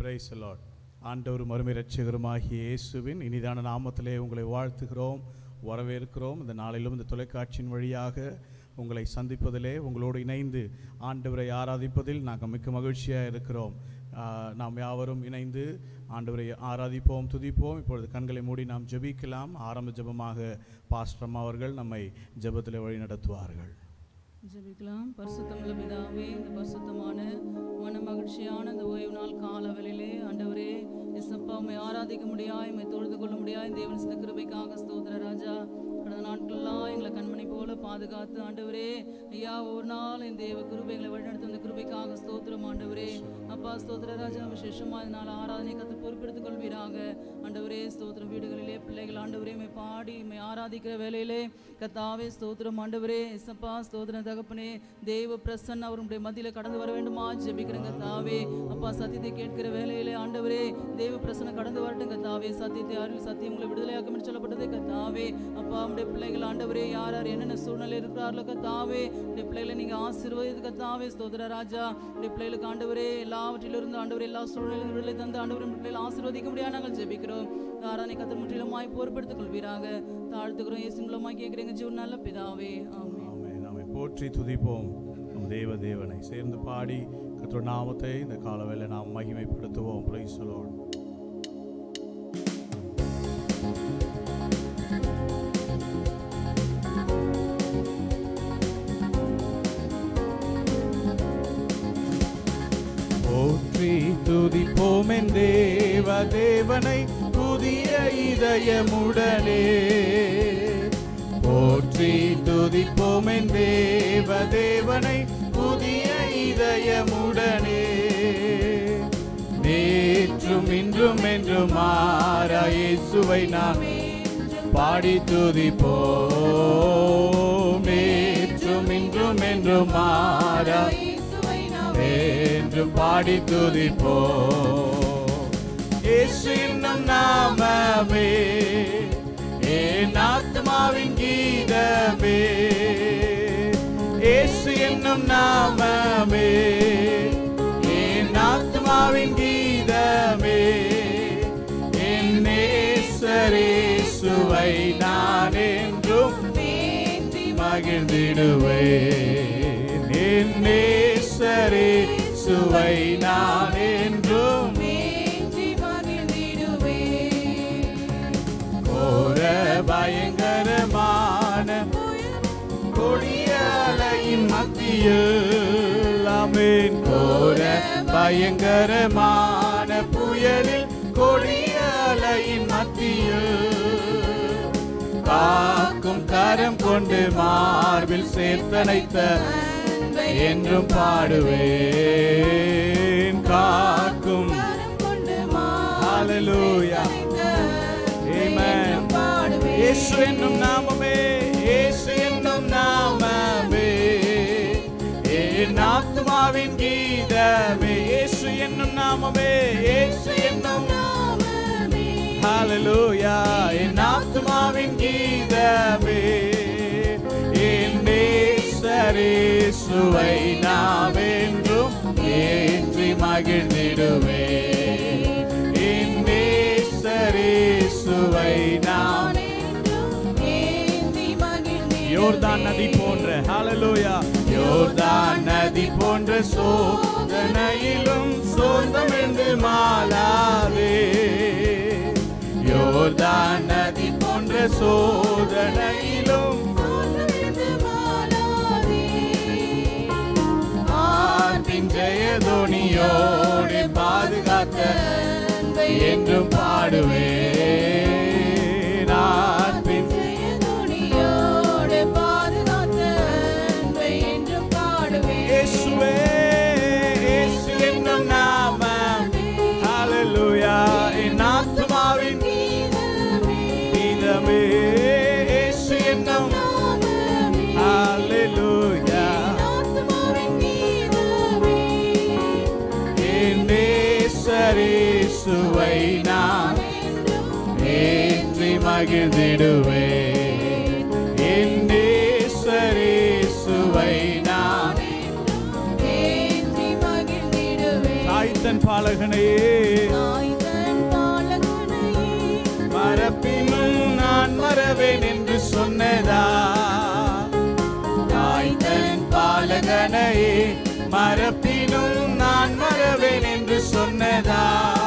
Price Lord ஆண்டவர் மறுமை ரட்சகருமாகிய இயேசுவின் இனிதான நாமத்திலே உங்களை வாழ்த்துகிறோம் வரவேற்கிறோம் இந்த நாளிலும் இந்த தொலைக்காட்சியின் வழியாக உங்களை சந்திப்பதிலே உங்களோடு இணைந்து ஆண்டவரை ஆராதிப்பதில் நாங்கள் மிக்க மகிழ்ச்சியாக இருக்கிறோம் ஆஹ், நாம் யாவரும் இணைந்து ஆண்டவரை ஆராதிப்போம் துதிப்போம் இப்பொழுது கண்களை மூடி நாம் ஜெபிக்கலாம் ஆரம்ப ஜெபமாக பாஸ்டம் அவர்கள் நம்மை ஜெபத்தில் வழி நடத்துவார்கள் ஜெபிக்கலாம் பரிசுத்தமுள்ள பிதாவே இந்த பரிசுத்தமான மன மகிழ்ச்சியான இந்த ஓய்வு நாள் காலவெளியிலே ஆண்டவரே இசப்பா உம்மை ஆராதிக்க முடியாய் உம்மை தொழுது கொள்ள முடியாய் தேவன் சித்த கிருபைக்காக ஸ்தோத்திர ராஜா கடந்த நாட்கள்லாம் எங்களை கண்மணி போல பாதுகாத்து ஆண்டவரே ஐயா ஒரு நாள் என் தேவ கிருபைகளை வழிநடத்தும் இந்த கிருபைக்காக ஸ்தோத்திரம் ஆண்டவரே அப்பா ஸ்தோத்திர ராஜா விசேஷமா இதனால் ஆராதனை கத்து பொறுப்பெடுத்துக் கொள்வீராக ஆண்டவரே ஸ்தோத்திரம் வீடுகளிலே பிள்ளைகள் ஆண்டவரே மை பாடி மை ஆராதிக்கிற வேலையிலே கத்தாவே ஸ்தோத்திரம் ஆண்டவரே இசப்பா ஸ்தோத்திரம் தகப்பனே தேவ பிரசன்ன அவருடைய மத்தியில கடந்து வர வேண்டுமா ஜெபிக்கிறேன் கத்தாவே அப்பா சத்தியத்தை கேட்கிற வேலையிலே ஆண்டவரே தேவ பிரசன்ன கடந்து வரட்டும் கத்தாவே சத்தியத்தை அருள் சத்தியம் உங்களை விடுதலையாக்கும் என்று சொல்லப்பட்டதே கத்தாவே அப்பா உடைய பிள்ளைகள் ஆண்டவரே யார் யார் என்னென்ன சூழ்நிலை இருக்கிறார்களோ கத்தாவே உடைய பிள்ளைகளை நீங்க ஆசீர்வதித்து கத்தாவே ஸ்தோத்திர ராஜா உடைய பிள்ளைகளுக்கு ஆண்டவரே எல்லாவற்றிலிருந்து ஆண்டவரே எல்லா சூழ்நிலையிலும் விடுதலை தந்து ஆண்டவரே உடைய பிள்ளைகளை ஆசீர்வதிக்க முடியாது நாங்கள் ஜெபிக்கிறோம் ஆராதனை கத்தர் முற்றிலுமாய் பொறுப்பெடுத்துக் கொள்வீராக தாழ்த்துக்கிறோம் இயேசு மூலமாய் கேட்கிறீங்க ஜீவன் நல்ல பிதாவே ஆமென் ஆமென். நாமை போற்றி துதிப்போம் நம் தேவ தேவனை சேர்ந்து பாடி கர்த்தருடைய நாமத்தை இந்த காலவேளை நாம் மகிமைப்படுத்துவோம் பிரைஸ் லார்ட் போற்றி துதிப்போம் என் தேவ தேவனை புதிய இதயமுடனே போற்றி துதிப்போம் என் தேவ தேவனை புதிய இதயமுடனே நேற்றும் இன்றும் என்றும் மாறா இயேசுவை நாம் பாடி துதிப்போம் நேற்றும் இன்றும் என்றும் மாறா என்று பாடி துதிப்போ இயேசு என்னும் நாமமே என் ஆத்மாவின் கீதமே இயேசு என்னும் நாமமே என் ஆத்மாவின் கீதமே என் நேசரேசுவை நான் என்றும் மகிழ்ந்திடுவேன் என் நேசரே சுவை நான் என்றும் கோர பயங்கரமான கொடிய அலையின் மத்தியில் அமேன் கோர பயங்கரமான புயலில் கொடிய அலையின் மத்தியில் காக்கும் கரம் கொண்டு மார்பில் சேர்த்தனைத்த என்றும் பாடுவேன் காக்கும் Hallelujah. Amen. இயேசு என்னும் நாமமே இயேசு என்னும் நாமமே என் ஆத்மாவின் கீதமே இயேசு என்னும் நாமமே இயேசு என்னும் ஹalleluya என் ஆத்மாவின் கீதமே என் நேசரேசுவை நாம் என்றும் ஏற்றி மகிழ்ந்திடுவே என் நேசரேசுவை நாம் யோர்தான் நதி போன்ற ஹalleluya யோர்தான் நதி போன்ற சோதனையிலும் சோர்ந்தமிழ்ந்து மாலாதே யோர்தான் நதி போன்ற சோதனையிலும் ஆற்றின் ஜெயதோனியோடு பாதுகாத்த என்றும் பாடுவேன் ஆற்றின் இயேசுவே இயேசு என்னும் நாமம் ஹalleluya என் ஆத்மாவின் கீதமே இயேசு என்னும் ஹalleluya என் நேசரேசுவை நான் ஏற்றி மகிழ்ந்திடுவேன் என் நேசரேசுவை நான் தாய்த்தன் பாலகனையே தாய்தன் பாலகனையே மரப்பினும் நான் மறவேன் என்று சொன்னதா தாய்த்தன் பாலகனையே மரப்பினும் நான் மறவேன் என்று சொன்னதா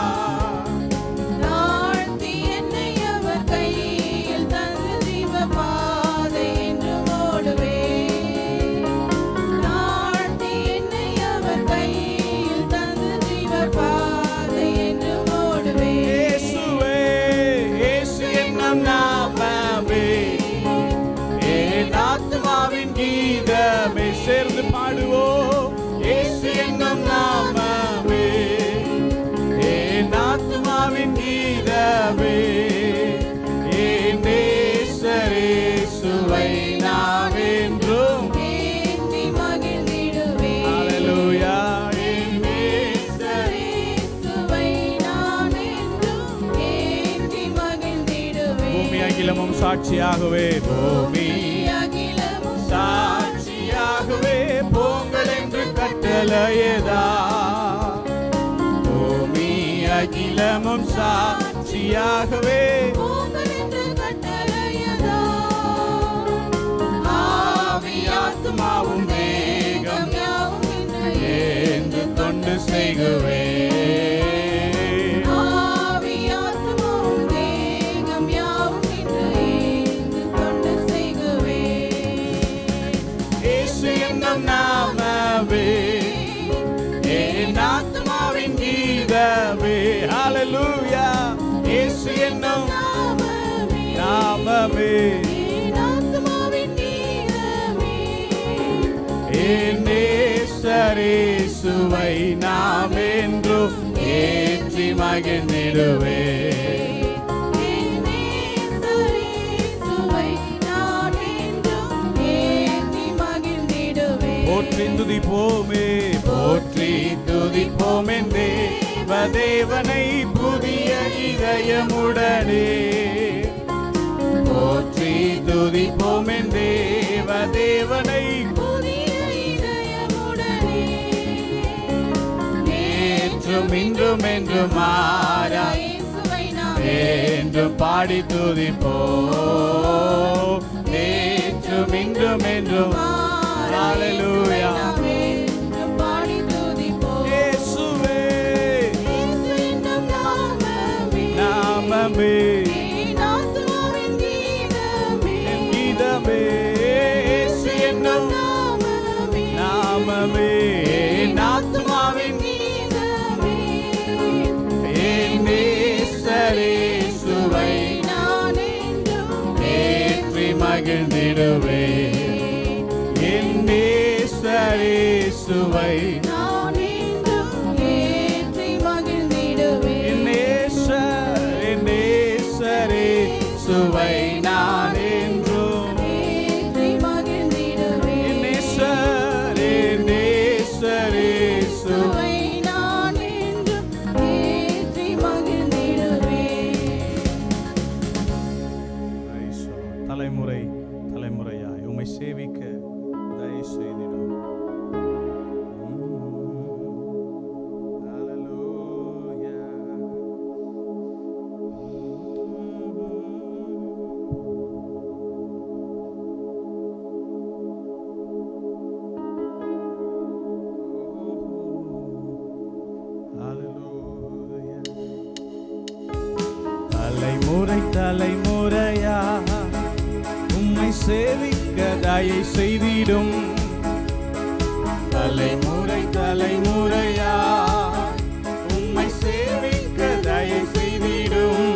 தாழ்த்தி என்னை அவர் கையில் தந்து ஜீவ பாதை என்று ஓடுவேன் தாழ்த்தி என்னை அவர் கையில் தந்து ஜீவ பாதை என்று ஓடுவேன் இயேசுவே இயேசு என்னும் நாமமே என் ஆத்மாவின் கீதமே சேர்ந்து பாடுவோம் இயேசு என்னும் நாமமே என் ஆத்மாவின் கீதமே என் நேசரேசுவை நான் என்றும் ஏந்தி மகிழ்ந்திடுவேன் ஹalleluya என் நேசரே இயேசுவை நான் என்றும் ஏந்தி மகிழ்ந்திடுவேன் பூமி அகிலமும் சாட்சியாகவே பூமி அகிலமும் சாட்சியாகவே போங்கள் என்று கட்டளையதா பூமி அகிலமும் சாட்சியாகவே போங்கள் என்று கட்டளையதோ ஆவி ஆத்மாவும் வேகம் யாவும் இன்று ஏந்து தொண்டு செய்குவே ஆவி ஆத்மாவும் தேகம் யாவும் இன்று ஏந்து தொண்டு செய்குவேன் இயேசு என்னும் நாமவே என் ஆத்மாவின் கீதமே ஹalleluya இயேசு என்னும் நாமமே நாமமே என் ஆத்மாவின் நீரமே என் நேசரேசுவை நாம் என்றும் ஏற்றி மகிழ்ந்திடுவே என் நேசரேசுவை நான் என்றும் ஏந்தி மகிழ்ந்திடுவேன் போற்றி துதிப்போமே போற்றி துதிப்போம் என்றே தேவனை புதிய இதயமுடனே போற்றி துதிப்போம் என்றே தேவனை புதிய இதயமுடனே நேற்றும் இன்றும் என்றும் மாறா இயேசுவை நாம் என்றும் பாடி துதிப்போம் நேற்றும் இன்றும் என்றும் ஹalleluya பாடி துதிப்போம் இயேசுவே இயேசு என்னும் நாமமே நாமமே என் ஆத்மாவின் கீதமே என் கீதமே இயேசு என்னும் நாமமே நாமமே என் ஆத்மாவின் கீதமே என் நேசரேசுவை நான் என்றும் ஏற்றி மகிழ்ந்திடுவே என் நேசரேசுவை நான் என்றும் ஏற்றி மகிழ்ந்திடுவேன் என் நேசர் என் நேசரேசுவை நான் என்றும் ஏற்றி மகிழ்ந்திடுவேன் என் நேசர் என் நேசரேசுவை சுவை நான் என்றும் ஏற்றி மகிழ்ந்திடுவேன் தலைமுறை தலைமுறையாய் உம்மை சேவிக்க தயவு செய்திடும் தலைமுறை தலைமுறையா உம்மை சேவிக்க தயை செய்திடும் தலைமுறை தலைமுறையா உம்மை சேவிக்க தயை செய்திடும்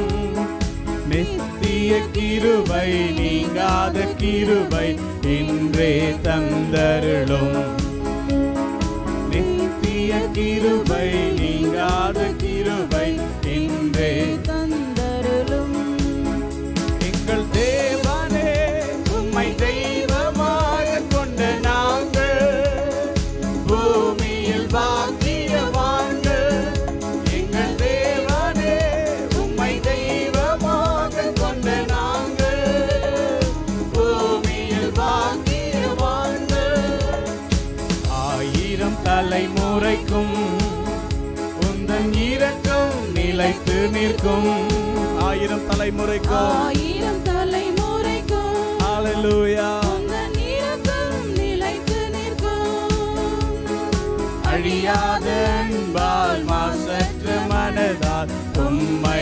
நித்திய கிருபை நீங்காத கிருபை இன்றே தந்தருளும் நித்திய கிருபை நீங்காத கிருபை இன்றே தந்தருளும் எங்கள் தேவனே உம்மை தெய்வமாக கொண்ட நாங்கள் பூமியில் பாக்கியவான்கள் எங்கள் தேவனே உம்மை தெய்வமாக கொண்ட நாங்கள் பூமியில் பாக்கியவான்கள் ஆயிரம் தலைமுறைக்கும் உந்தன் இரக்கம் நிலைத்து நிற்கும் ஆயிரம் தலைமுறைக்கும் ஆயிரம் தலைமுறைக்கும் ஹalleluya உந்தன் இரக்கம் நிலைத்து நிற்கும் அழியாத அன்பால் மாசற்ற மனதால் உம்மை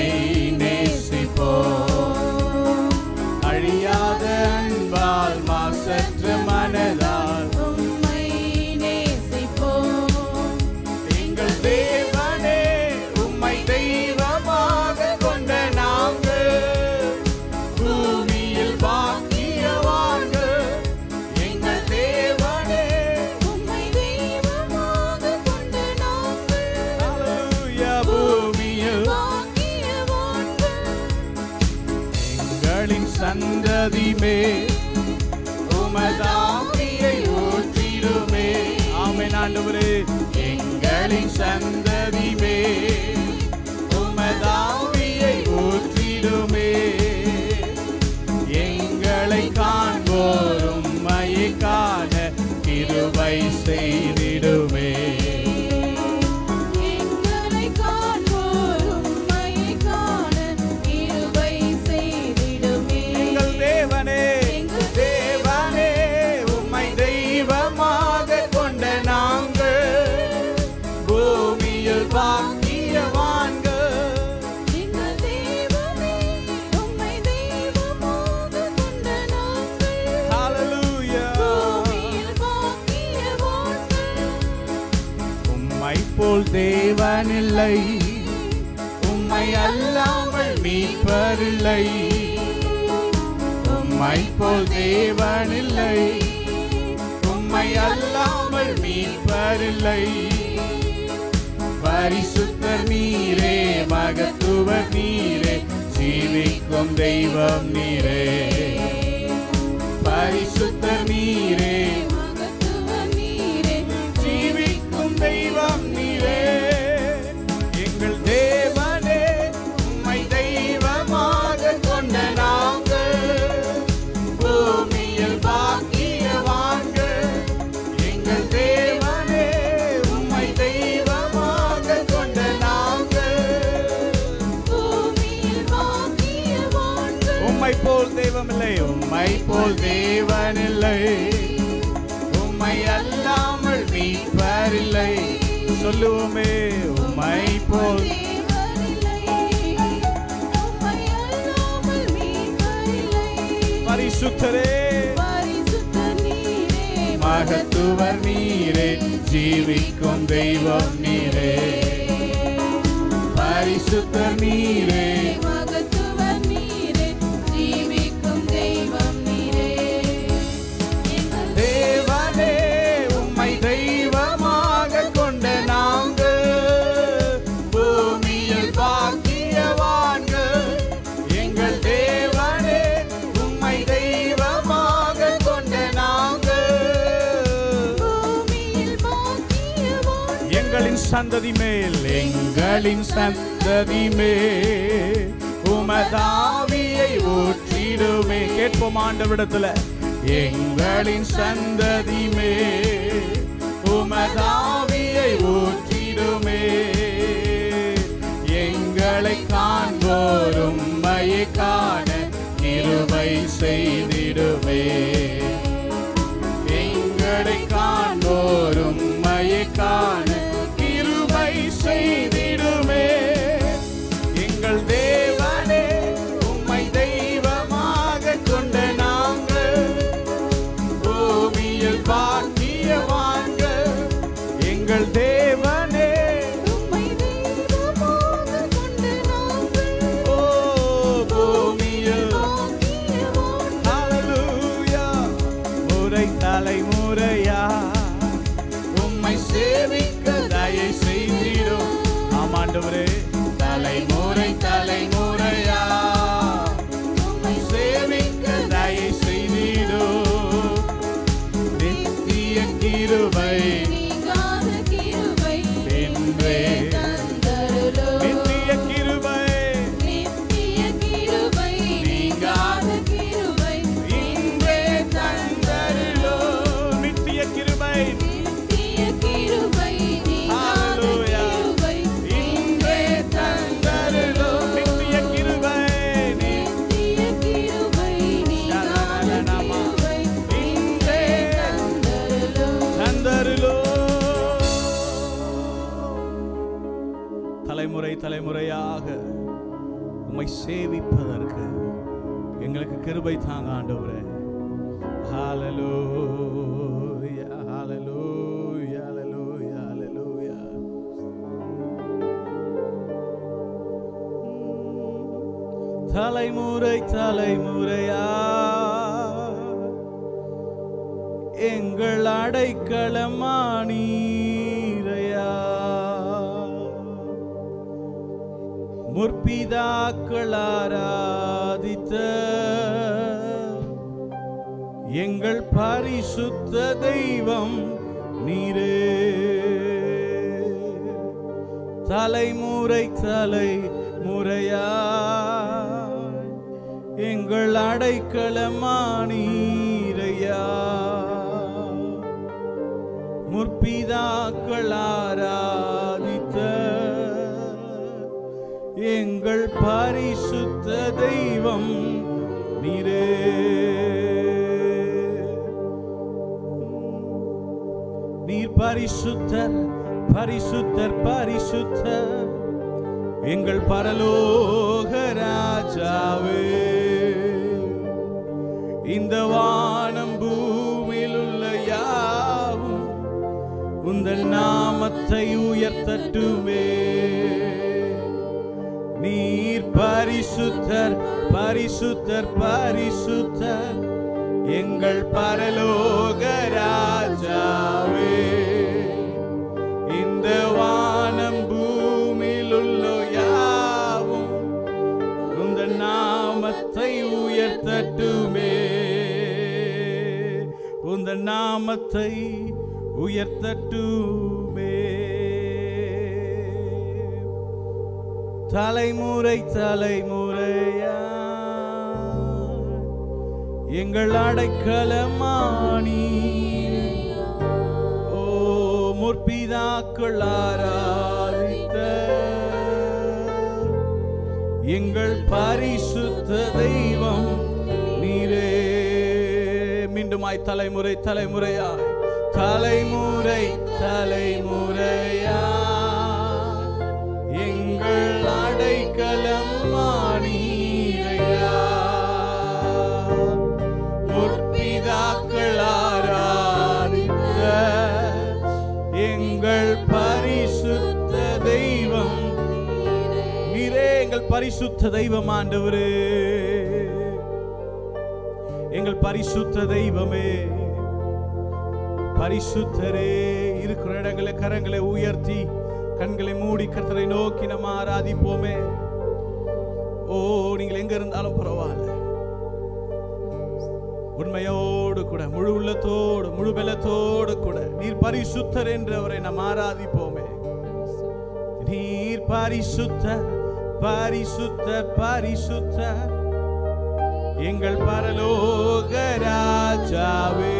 நேசிப்போம் அழியாத அன்பால் மாசற்ற மனதால் உம்மை நேசிப்போம் எங்கள் தேவனே உம்மை தெய்வமாக கொண்ட நாங்கள் பூமியில் பாக்கியவான்கள் எங்கள் தேவனே உம்மை தெய்வமாக கொண்ட நாங்கள் ஹalleluya பூமியில் பாக்கியவான்கள் எங்களின் சந்ததிமே உமதாமியை ஊற்றிடுமே ஆமென் ஆண்டவரே எங்களின் சந்ததிமே உமதாமியை ஊற்றிடுமே எங்களை காண்போரும் மையை காண கிருபை செய்திடுமே எங்களை காண்போர் உம்மையை காண கிருபை செய்திடுமே எங்கள் தேவனே எங்கள் தேவனே உம்மை தெய்வமாக கொண்ட நாங்கள் பூமியில் பாக்கியவான்கள் எங்கள் தேவனே உம்மை தெய்வமாக கொண்ட நாங்கள் ஹalleluya பூமியில் பாக்கியவான்கள் உம்மை போல் தேவனில்லை உம்மை அல்லாமல் மீட்பரில்லை உம்மை போல் தேவனில்லை உம்மை அல்லாமல் மீட்பரில்லை பரிசுத்தர் நீரே மகத்துவர் நீரே ஜீவிக்கும் தெய்வம் நீரே பரிசுத்தர் நீரே மகத்துவ நீரே ஜீவிக்கும் தெய்வம் நீரே எங்கள் தேவனே உம்மை தெய்வமாக கொண்ட நாங்கள் பூமியில் பாக்கியவான்கள் எங்கள் தேவனே உம்மை தெய்வமாக கொண்ட நாங்கள் பூமியில் பாக்கியவான்கள் உம்மை போல் தெய்வமில்லை உம்மை போல் தேவனில்லை உம்மை அல்லாமல் மீட்பரில்லை சொல்லுவோமே உம்மை போல் தேவனில்லை உம்மை அல்லாமல் மீட்பரில்லை பரிசுத்தரே பரிசுத்த நீரே மகத்துவர் நீரே ஜீவிக்கும் தெய்வம் நீரே பரிசுத்தர் நீரே மகத்துவ நீரே ஜீவிக்கும் தெய்வம் நீரே எங்கள் தேவனே உம்மை தெய்வமாக கொண்ட நாங்கள் பூமியில் பாக்கியவான்கள் எங்கள் தேவனே உம்மை தெய்வமாக கொண்ட நாங்கள் பூமியில் பாக்கியவான் எங்களின் சந்ததி மேல் எங்களின் சந்ததி மேல் உமதாவியை ஊற்றிடுமே கேட்போம் ஆண்டவிடத்துல எங்களின் சந்ததி மேல் உமதாவியை ஊற்றிடுமே எங்களை காண்போரும் மையை காண கிருபை செய்திடுமே எங்களை காண்போரும் மையை காண கிருபை செய்திடுமே எங்கள் தேவனே உம்மை தெய்வமாக கொண்ட நாங்கள் பூமியில் பாக்கியவான்கள் எங்கள் தேவனே உம்மை தெய்வமாக கொண்ட நாங்கள் ஓ பூமியில் பாக்கியவான் ஹalleluya முறை தலைமுறையா உம்மை சேவிக்க தயை செய்திடும் ஆமாண்டவரே தலைமுறை தலைமுறையா உம்மை சேவிக்க தயை செய்திடும் நித்திய கிருபை நீங்காத கிருபை என்றே தந்தருளோ நித்திய கிருபை நித்திய கிருபை நீங்காத கிருபை இன்றே தந்தருளோ நித்திய கிருபை நித்திய கிருபை நீங்காத Hallelujah. கிருபை தலைமுறை தலைமுறையாக உம்மை சேவிப்பதற்கு எங்களுக்கு கிருபை தாங்க ஆண்டவரே ஹalleluya ஹalleluya ஹalleluya ஹalleluya தலைமுறை தலைமுறையா எங்கள் அடைக்கலமானீரையா முற்பிதாக்கள் ஆராதித்த எங்கள் பரிசுத்த தெய்வம் நீரே தலைமுறை தலை முறையா எங்கள் அடைக்கலமானீரையா முற்பிதாக்கள் ஆராதித்த எங்கள் பரிசுத்த தெய்வம் நீரே நீர் பரிசுத்தர் பரிசுத்தர் பரிசுத்தர் எங்கள் பரலோக ராஜாவே இந்த வானம் பூமியில் உள்ள யாவும் உந்தன் நாமத்தை உயர்த்தட்டுமே நீர் பரிசுத்தர் பரிசுத்தர் பரிசுத்தர் எங்கள் பரலோக ராஜாவே இந்த வானம் பூமியில் உள்ள யாவும் உந்த நாமத்தை உயர்த்தட்டுமே உந்த நாமத்தை உயர்த்தட்டுமே தலைமுறை தலைமுறையா எங்கள் அடைக்கலமானி ஓ முற்பிதாக்கள் ஆராதித்த எங்கள் பரிசுத்த தெய்வம் நீரே மீண்டுமாய் தலைமுறை தலைமுறையா தலைமுறை தலைமுறையா எங்கள் அடைக்கலம் மானீரையா முற்பிதாக்கள் ஆராதித்த எங்கள் பரிசுத்த தெய்வம் நீரே எங்கள் பரிசுத்த தெய்வம் ஆண்டவரே எங்கள் பரிசுத்த தெய்வமே பரிசுத்தரே இருக்கிற இடங்களை கரங்களை உயர்த்தி கண்களை மூடி கர்த்தரை நோக்கி நம்ம ஆராதிப்போமே ஓ நீங்கள் எங்க இருந்தாலும் பரவாயில்ல உண்மையோடு கூட முழு உள்ளத்தோடு முழு பலத்தோடு கூட நீர் பரிசுத்தர் என்று அவரை நாம் ஆராதிப்போமே நீர் பரிசுத்தர் பரிசுத்தர் பரிசுத்தர் எங்கள் பரலோக ராஜாவே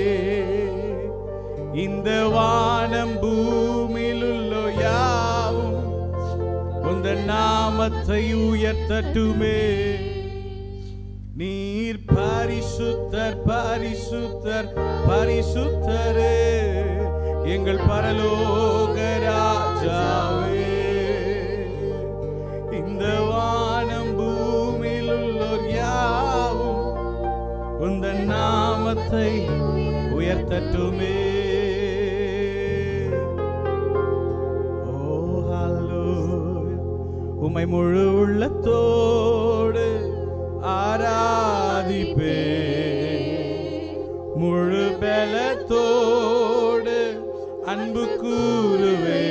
இந்த வானம் பூமியில் உள்ள யாவும் உந்த நாமத்தை உயர்த்தட்டுமே நீர் பரிசுத்தர் பரிசுத்தர் பரிசுத்தரே எங்கள் பரலோக ராஜாவே இந்த வானம் பூமியில் உள்ளோர் யாவும் உந்த நாமத்தை உயர்த்தட்டுமே ஓ ஹalleluya உம்மை முழு உள்ளத்தோடு ஆராதிப்பே முழு பலத்தோடு அன்பு கூறுவே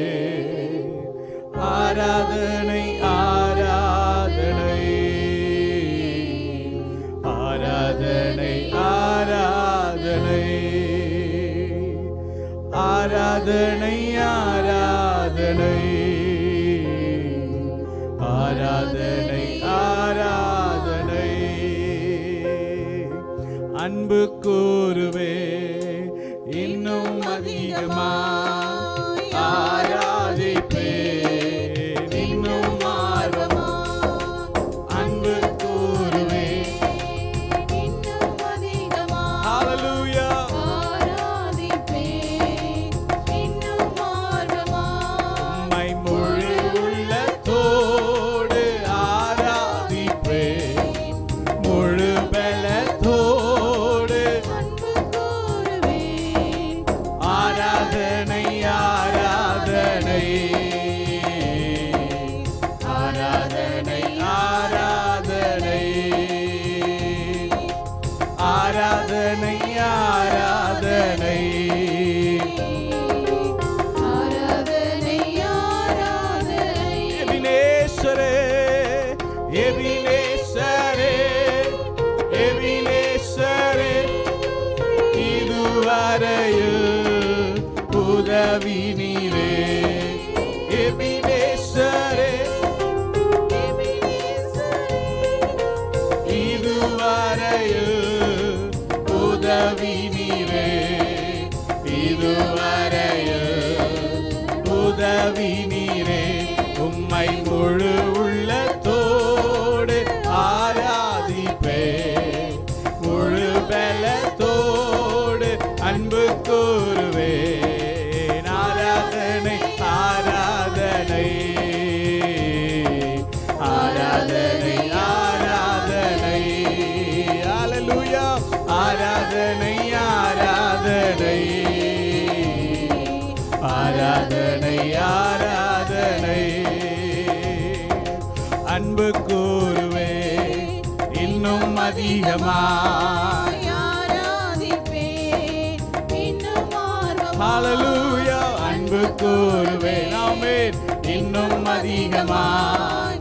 ஆராதனை ஆராதனை ஆராதனை ஆராதனை ஆராதனை ஆராதனை ஆராதனை ஆராதனை அன்பு கூறுவே இன்னும் அதிகமா உதவி நீரே உம்மை முழு உள்ளத்தோடு ஆராதிப்பே முழு பலத்தோடு அன்பு கூறுவே ஆராதனை ஆராதனை ஆராதனை ஆராதனை ஹalleluya ஆராதனை ஆராதனை ஆராதனை ஆராதனை அன்பு கூறுவே இன்னும் அதிகமாய் ஆராதிப்பேன் இன்னும் ஆர்வமாய் ஹalleluya அன்பு கூறுவே ஆமென் இன்னும் அதிகமாய்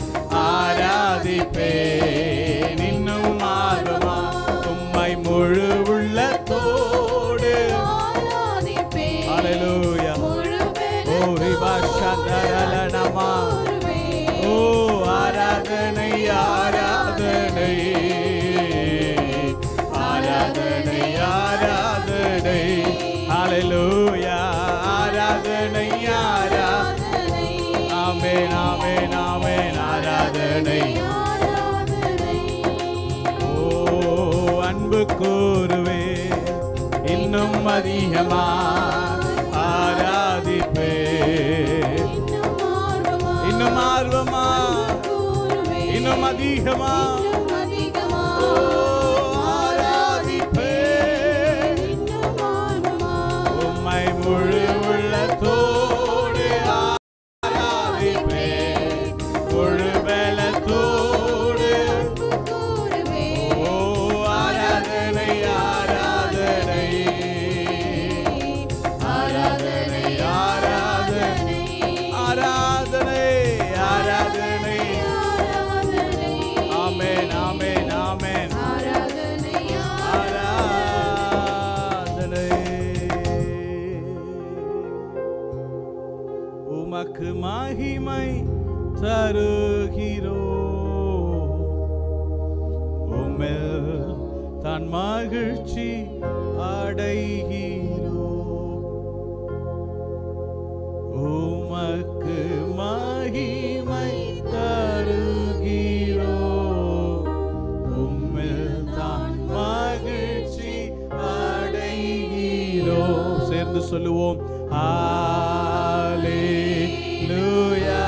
ஆராதிப்பேன் இன்னும் ஆர்வமாய் உம்மை முழு உள்ளத்தோடு ஆராதிப்பேன் ஹalleluya முழு ஓ ரிபாஷந்தரலனமா ஓ ஆராதனை ஆராதனை ஆராதனை ஆராதனை ஹalleluya ஆராதனை ஆராதனை ஆமென் ஆமென் ஆமென் ஆராதனை ஓ அன்பு கூறுவே இன்னும் அதிகமா ஆராதிப்பே இன்னும் ஆர்வமா இன்னும் அதிகமா ஓ, ஆராதிப்பே உம்மை முழு உள்ளத்தோடு ஆராதிப்பே முழு பலத்தோடு ஓ ஆராதனை ஆராதனை ஆராதனை ஆராதனை ஆராதனை ஆராதனை ஆமென் ஆமென் ஆமென் ஆராதனை உமக்கு மகிமை தருகிறோ உம்மில் தான் மகிழ்ச்சி அடைகிறோ உமக்கு மகிமை தருகிறோ உம்மில் தான் மகிழ்ச்சி அடைகிறோ சேர்ந்து சொல்லுவோம் ஹalleluya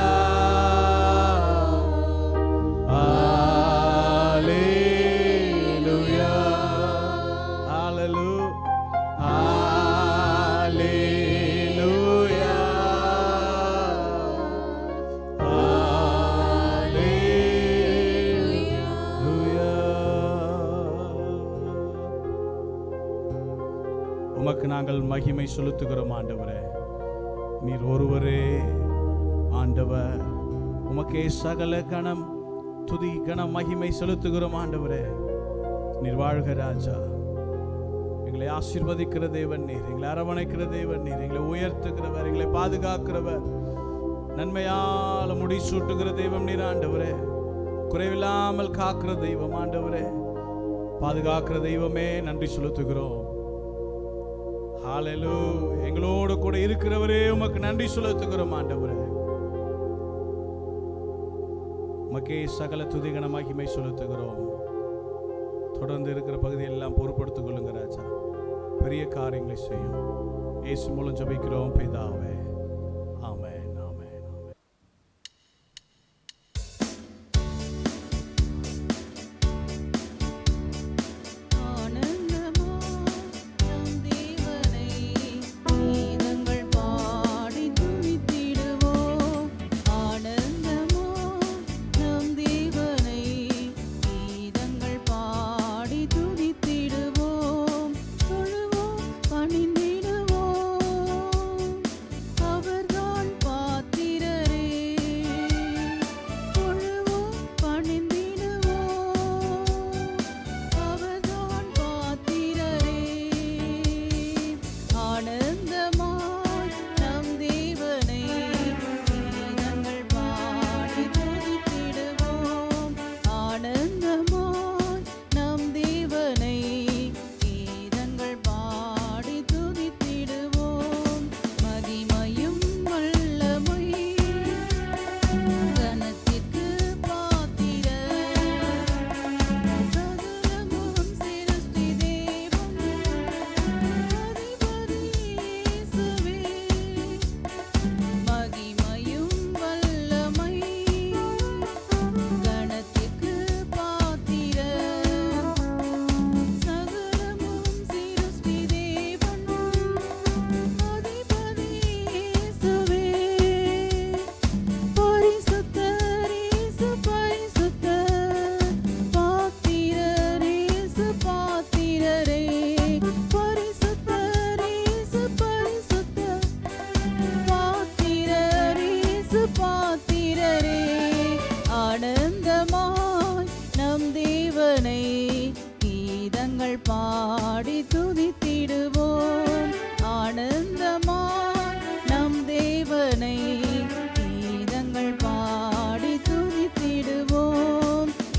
ஹalleluya ஹalleluya ஹalleluya உமக்கு நாங்கள் மகிமை செலுத்துகிறோம் ஆண்டவரே நீர் ஒருவரே ஆண்டவர் உமக்கே சகல கணம் துதி கணம் மகிமை செலுத்துகிறோம் ஆண்டவரே நீர் வாழ்க ராஜா எங்களை ஆசீர்வதிக்கிற தேவன் நீர் எங்களை அரவணைக்கிற தேவன் நீர் எங்களை உயர்த்துகிறவர் எங்களை பாதுகாக்கிறவர் நன்மையால் முடிசூட்டுகிற தெய்வம் நீர் ஆண்டவரே குறைவில்லாமல் காக்கிற தெய்வம் ஆண்டவரே பாதுகாக்கிற தெய்வமே நன்றி செலுத்துகிறோம் ஹalleluya எங்களோடு கூட இருக்கிறவரே உமக்கு நன்றி செலுத்துகிறோம் ஆண்டவரே உமக்கே சகல துதிகன மகிமை செலுத்துகிறோம் தொடர்ந்து இருக்கிற பகுதியெல்லாம் பொறுப்படுத்திக் கொள்ளுங்க ராஜா பெரிய காரியங்களை செய்யும் இயேசு மூலம் ஜெபிக்கிறோம் பிதாவே ஆமென் ஆமென் ஆமென் ஆனந்தமா நம் தேவனை கீதங்கள் பாடி துதித்திடுவோம் ஆனந்தமா நம் தேவனை கீதங்கள் பாடி துதித்திடுவோம் தொழுவோம் பணிந்திடுவோம்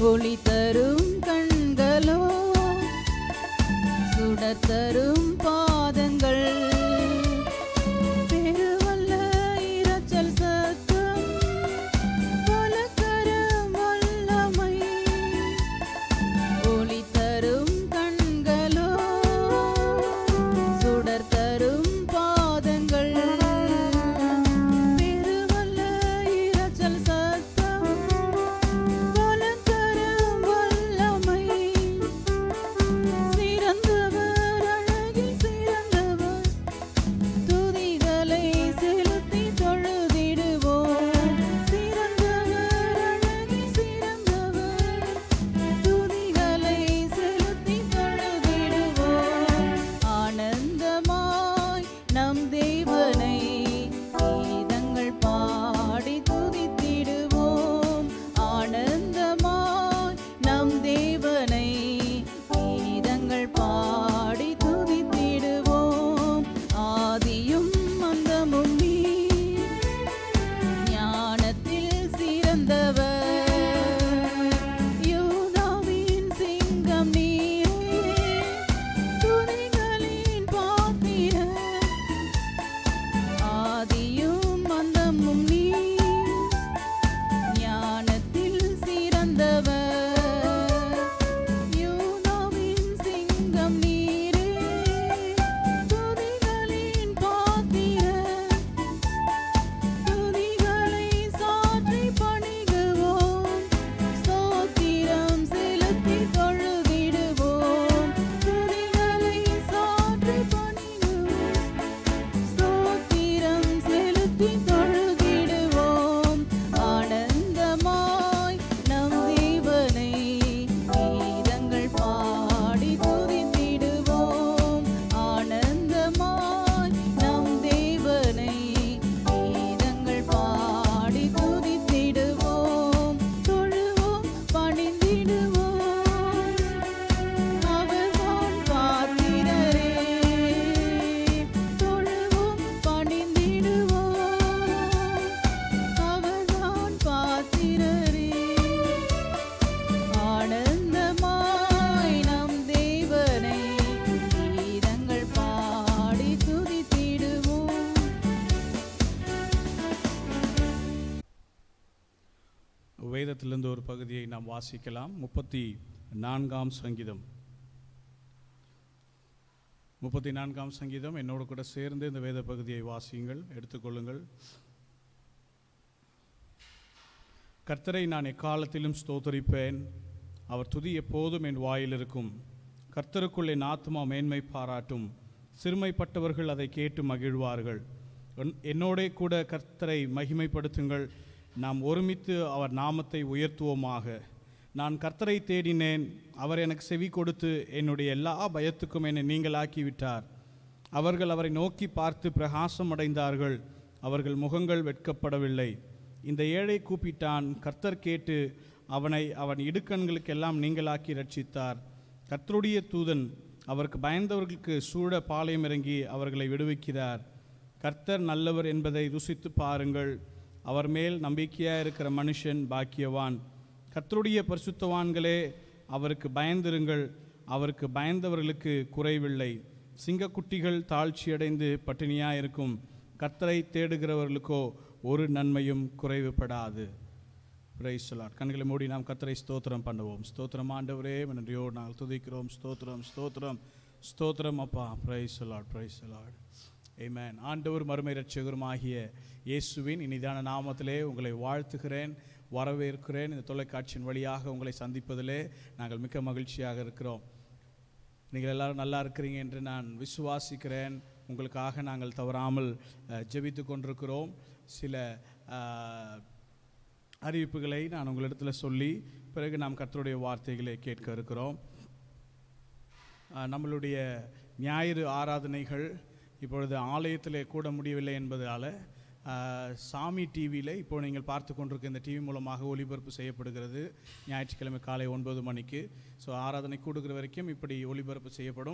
ஒளி தரும் கண்களோ சுடர் தரும் பாதங்கள் பெருவல்ல இரைச்சல் சத்தம் பலகரம் வல்லமை ஒளி தரும் கண்களோ சுடர் தரும் பாதங்கள் பெருவல்ல இரைச்சல் சத்தம் பலகரம் வல்லமை சிறந்தவர் அழகில் சிறந்தவர் துதிகளை செலுத்தி தொழுதிடுவோம் சிறந்தவர் அழகில் சிறந்தவர் துதிகளை செலுத்தி தொழுதிடுவோம் ஆனந்தமாய் நம் தேவனை கீதங்கள் பாடி துதித்திடுவோம் ஆனந்தமாய் நம் தேவனை கீதங்கள் பாடி துதித்திடுவோம் ஆதியும் அந்தமும் நீ ஞானத்தில் சிறந்தவர் யூதாவின் சிங்கம் நீரே துதிகளின் பாத்திரர் ஆதியும் அந்தமும் நீ ஞானத்தில் சிறந்தவர் யூதாவின் சிங்கம் நீரே துதிகளின் பாத்திரர் துதிகளை சாற்றி பணிகுவோம் ஸ்தோத்திரம் செலுத்தி தொழுதிடுவோம் துதிகளை சாற்றி பணிகுவோம் ஸ்தோத்திரம் செலுத்தி தொழுதிடுவோம் ஆனந்தமாய் நம் தேவனை கீதங்கள் பாடி துதித்திடுவோம் ஆனந்தமாய் நம் தேவனை கீதங்கள் பாடி துதித்திடுவோம் தொழுவோம் பணிந்திடுவோம் அவர்தான் பாத்திரரே தொழுவோம் பணிந்திடுவோம் அவர்தான் பாத்திரரே ஆனந்தமாய் நம் தேவனை கீதங்கள் பாடி துதித்திடுவோம் வேதத்திலிருந்து ஒரு பகுதியை நாம் வாசிக்கலாம் முப்பத்தி நான்காம் சங்கீதம் முப்பத்தி நான்காம் சங்கீதம் என்னோடு கூட சேர்ந்து இந்த வேத பகுதியை வாசியுங்கள் எடுத்துக்கொள்ளுங்கள் கர்த்தரை நான் எக்காலத்திலும் ஸ்தோத்தரிப்பேன் அவர் துதி எப்போதும் என் வாயில் இருக்கும் கர்த்தருக்குள் என் ஆத்மா மேன்மை பாராட்டும் சிறுமைப்பட்டவர்கள் அதை கேட்டு மகிழ்வார்கள் என்- என்னோடே கூட கர்த்தரை மகிமைப்படுத்துங்கள் நாம் ஒருமித்து அவர் நாமத்தை உயர்த்துவோமாக நான் கர்த்தரை தேடினேன் அவர் எனக்கு செவி கொடுத்து என்னுடைய எல்லா பயத்துக்கும் என்னை நீங்களாக்கி விட்டார் அவர்கள் அவரை நோக்கி பார்த்து பிரகாசம் அடைந்தார்கள் அவர்கள் முகங்கள் வெட்கப்படவில்லை இந்த ஏழை கூப்பிட்டான் கர்த்தர் கேட்டு அவனை அவன் இடுக்கண்களுக்கெல்லாம் நீங்களாக்கி ரட்சித்தார் கர்த்தருடைய தூதன் அவருக்கு பயந்தவர்களுக்கு சூழ பாளையம் இறங்கி அவர்களை விடுவிக்கிறார் கர்த்தர் நல்லவர் என்பதை ருசித்து பாருங்கள் அவர் மேல் நம்பிக்கையாக இருக்கிற மனுஷன் பாக்கியவான் கர்த்தருடைய பரிசுத்தவான்களே அவருக்கு பயந்திருங்கள் அவருக்கு பயந்தவர்களுக்கு குறைவில்லை சிங்கக்குட்டிகள் தாழ்ச்சியடைந்து பட்டினியாக இருக்கும் கர்த்தரை தேடுகிறவர்களுக்கோ ஒரு நன்மையும் குறைவுபடாது பிரைஸ் சொல்லார் கண்களை மூடி நாம் கர்த்தரை ஸ்தோத்திரம் பண்ணுவோம் ஸ்தோத்திரம் ஆண்டவரே நன்றியோடு நாங்கள் துதிக்கிறோம் ஸ்தோத்திரம் ஸ்தோத்திரம் ஸ்தோத்திரம் அப்பா பிரைஸ் சொல்லாட் பிரைஸ் சொல்லாட் ஏமேன் ஆண்டவர் மறுமை ரட்சகருமாகிய இயேசுவின் இனிதான நாமத்திலே உங்களை வாழ்த்துகிறேன் வரவேற்கிறேன் இந்த தொலைக்காட்சியின் வழியாக உங்களை சந்திப்பதிலே நாங்கள் மிக்க மகிழ்ச்சியாக இருக்கிறோம் நீங்கள் எல்லாரும் நல்லா இருக்கிறீங்க என்று நான் விசுவாசிக்கிறேன் உங்களுக்காக நாங்கள் தவறாமல் அஹ், ஜெபித்து கொண்டிருக்கிறோம் சில அஹ், அறிவிப்புகளை நான் உங்களிடத்தில் சொல்லி பிறகு நாம் கர்த்தருடைய வார்த்தைகளை கேட்க இருக்கிறோம் அஹ், நம்மளுடைய ஞாயிறு ஆராதனைகள் இப்பொழுது ஆலயத்திலே கூட முடியவில்லை என்பதால் அஹ், சாமி டிவியில் இப்போ நீங்கள் பார்த்து கொண்டிருக்க இந்த டிவி மூலமாக ஒளிபரப்பு செய்யப்படுகிறது ஞாயிற்றுக்கிழமை காலை ஒன்பது மணிக்கு ஸோ ஆராதனை கூடுகிற வரைக்கும் இப்படி ஒளிபரப்பு செய்யப்படும்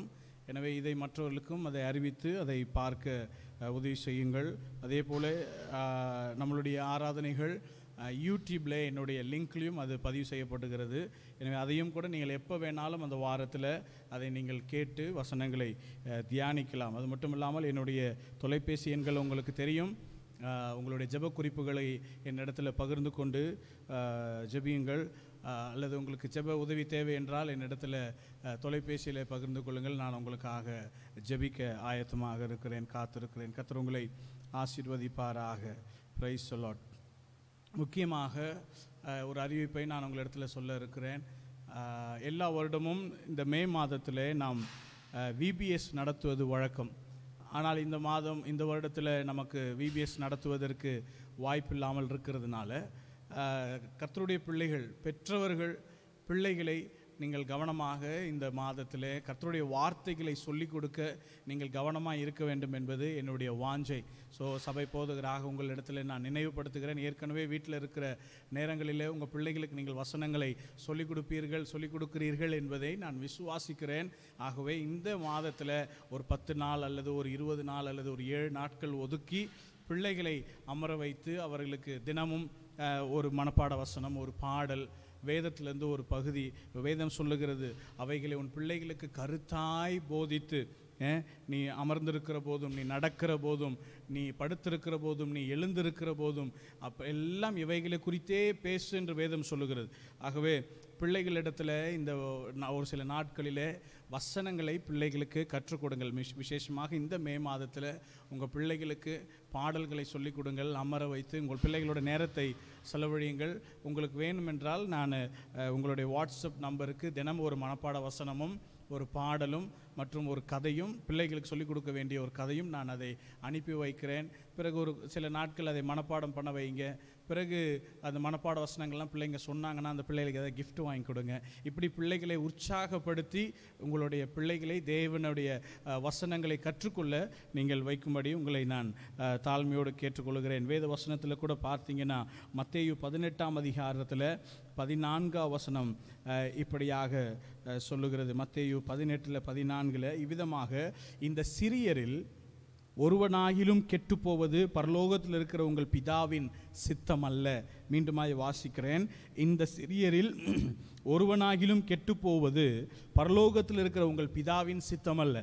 எனவே இதை மற்றவர்களுக்கும் அதை அறிவித்து அதை பார்க்க அஹ், உதவி செய்யுங்கள் அதே போல் அஹ், நம்மளுடைய ஆராதனைகள் அஹ், யூடியூப்ல என்னுடைய லிங்க்லேயும் அது பதிவு செய்யப்படுகிறது எனவே அதையும் கூட நீங்கள் எப்போ வேணாலும் அந்த வாரத்தில் அதை நீங்கள் கேட்டு வசனங்களை அஹ், தியானிக்கலாம் அது மட்டும் இல்லாமல் என்னுடைய தொலைபேசி எண்கள் உங்களுக்கு தெரியும் அஹ், உங்களுடைய ஜெப குறிப்புகளை என்னிடத்தில் பகிர்ந்து கொண்டு அஹ், ஜெபியுங்கள் அஹ், அல்லது உங்களுக்கு ஜெப உதவி தேவை என்றால் என்னிடத்தில் அஹ், தொலைபேசியில் பகிர்ந்து கொள்ளுங்கள் நான் உங்களுக்காக ஜெபிக்க ஆயத்தமாக இருக்கிறேன் காத்திருக்கிறேன் கர்த்தர் உங்களை ஆசீர்வதிப்பாராக பிரைஸ் சொல்லாட் முக்கியமாக அஹ், ஒரு அறிவிப்பை நான் உங்களிடத்தில் சொல்ல இருக்கிறேன் அஹ், எல்லா வருடமும் இந்த மே மாதத்திலே நாம் விபிஎஸ் நடத்துவது வழக்கம் ஆனால் இந்த மாதம் இந்த வருடத்தில் நமக்கு விபிஎஸ் நடத்துவதற்கு வாய்ப்பில்லாமல் இருக்கிறதுனால அஹ், கர்த்தருடைய பிள்ளைகள் பெற்றவர்கள் பிள்ளைகளை நீங்கள் கவனமாக இந்த மாதத்திலே கர்த்தருடைய வார்த்தைகளை சொல்லிக் கொடுக்க நீங்கள் கவனமாக இருக்க வேண்டும் என்பது என்னுடைய வாஞ்சை ஸோ சபை போதகராக உங்களிடத்தில் நான் நினைவுபடுத்துகிறேன் ஏற்கனவே வீட்டில் இருக்கிற நேரங்களிலே உங்கள் பிள்ளைகளுக்கு நீங்கள் வசனங்களை சொல்லிக் கொடுப்பீர்கள் சொல்லிக் கொடுக்கிறீர்கள் என்பதை நான் விசுவாசிக்கிறேன் ஆகவே இந்த மாதத்தில் ஒரு பத்து நாள் அல்லது ஒரு இருபது நாள் அல்லது ஒரு ஏழு நாட்கள் ஒதுக்கி பிள்ளைகளை அமர வைத்து அவர்களுக்கு தினமும் அஹ், ஒரு மனப்பாட வசனம் ஒரு பாடல் வேதத்திலிருந்து ஒரு பகுதி வேதம் சொல்லுகிறது அவைகளை உன் பிள்ளைகளுக்கு கருத்தாய் போதித்து அஹ், நீ அமர்ந்திருக்கிற போதும் நீ நடக்கிற போதும் நீ படுத்திருக்கிற போதும் நீ எழுந்திருக்கிற போதும் அப்போ எல்லாம் இவைகளை குறித்தே பேசு என்று வேதம் சொல்லுகிறது ஆகவே பிள்ளைகளிடத்தில் இந்த நா- ஒரு சில நாட்களிலே வசனங்களை பிள்ளைகளுக்கு கற்றுக் கொடுங்கள் மிஷ்- விசேஷமாக இந்த மே மாதத்தில் உங்கள் பிள்ளைகளுக்கு பாடல்களை சொல்லிக் கொடுங்கள் அமர வைத்து உங்கள் பிள்ளைகளோட நேரத்தை செலவழியுங்கள் உங்களுக்கு வேணுமென்றால் நான் அஹ், உங்களுடைய வாட்ஸ்அப் நம்பருக்கு தினம் ஒரு மனப்பாட வசனமும் ஒரு பாடலும் மற்றும் ஒரு கதையும் பிள்ளைகளுக்கு சொல்லிக் கொடுக்க வேண்டிய ஒரு கதையும் நான் அதை அனுப்பி வைக்கிறேன் பிறகு ஒரு சில நாட்கள் அதை மனப்பாடம் பண்ண வைங்க பிறகு அந்த மனப்பாட வசனங்கள்லாம் பிள்ளைங்க சொன்னாங்கன்னா அந்த பிள்ளைகளுக்கு ஏதாவது gift வாங்கி கொடுங்க இப்படி பிள்ளைகளை உற்சாகப்படுத்தி உங்களுடைய பிள்ளைகளை தேவனுடைய அஹ், வசனங்களை கற்றுக்கொள்ள நீங்கள் வைக்கும்படி உங்களை நான் அஹ், தாழ்மையோடு கேட்டுக்கொள்கிறேன் வேத வசனத்தில் கூட பார்த்தீங்கன்னா மத்தேயு பதினெட்டாம் அதிகாரத்தில் பதினான்காம் வசனம் அஹ், இப்படியாக அஹ், சொல்லுகிறது மத்தேயு பதினெட்டில் பதினான்கில் இவ்விதமாக இந்த சிறியரில் ஒருவனாகிலும் கெட்டுப்போவது பரலோகத்தில் இருக்கிற உங்கள் பிதாவின் சித்தம் அல்ல மீண்டுமாய் வாசிக்கிறேன் இந்த சிறியரில் ஒருவனாகிலும் கெட்டுப்போவது பரலோகத்தில் இருக்கிற உங்கள் பிதாவின் சித்தம் அல்ல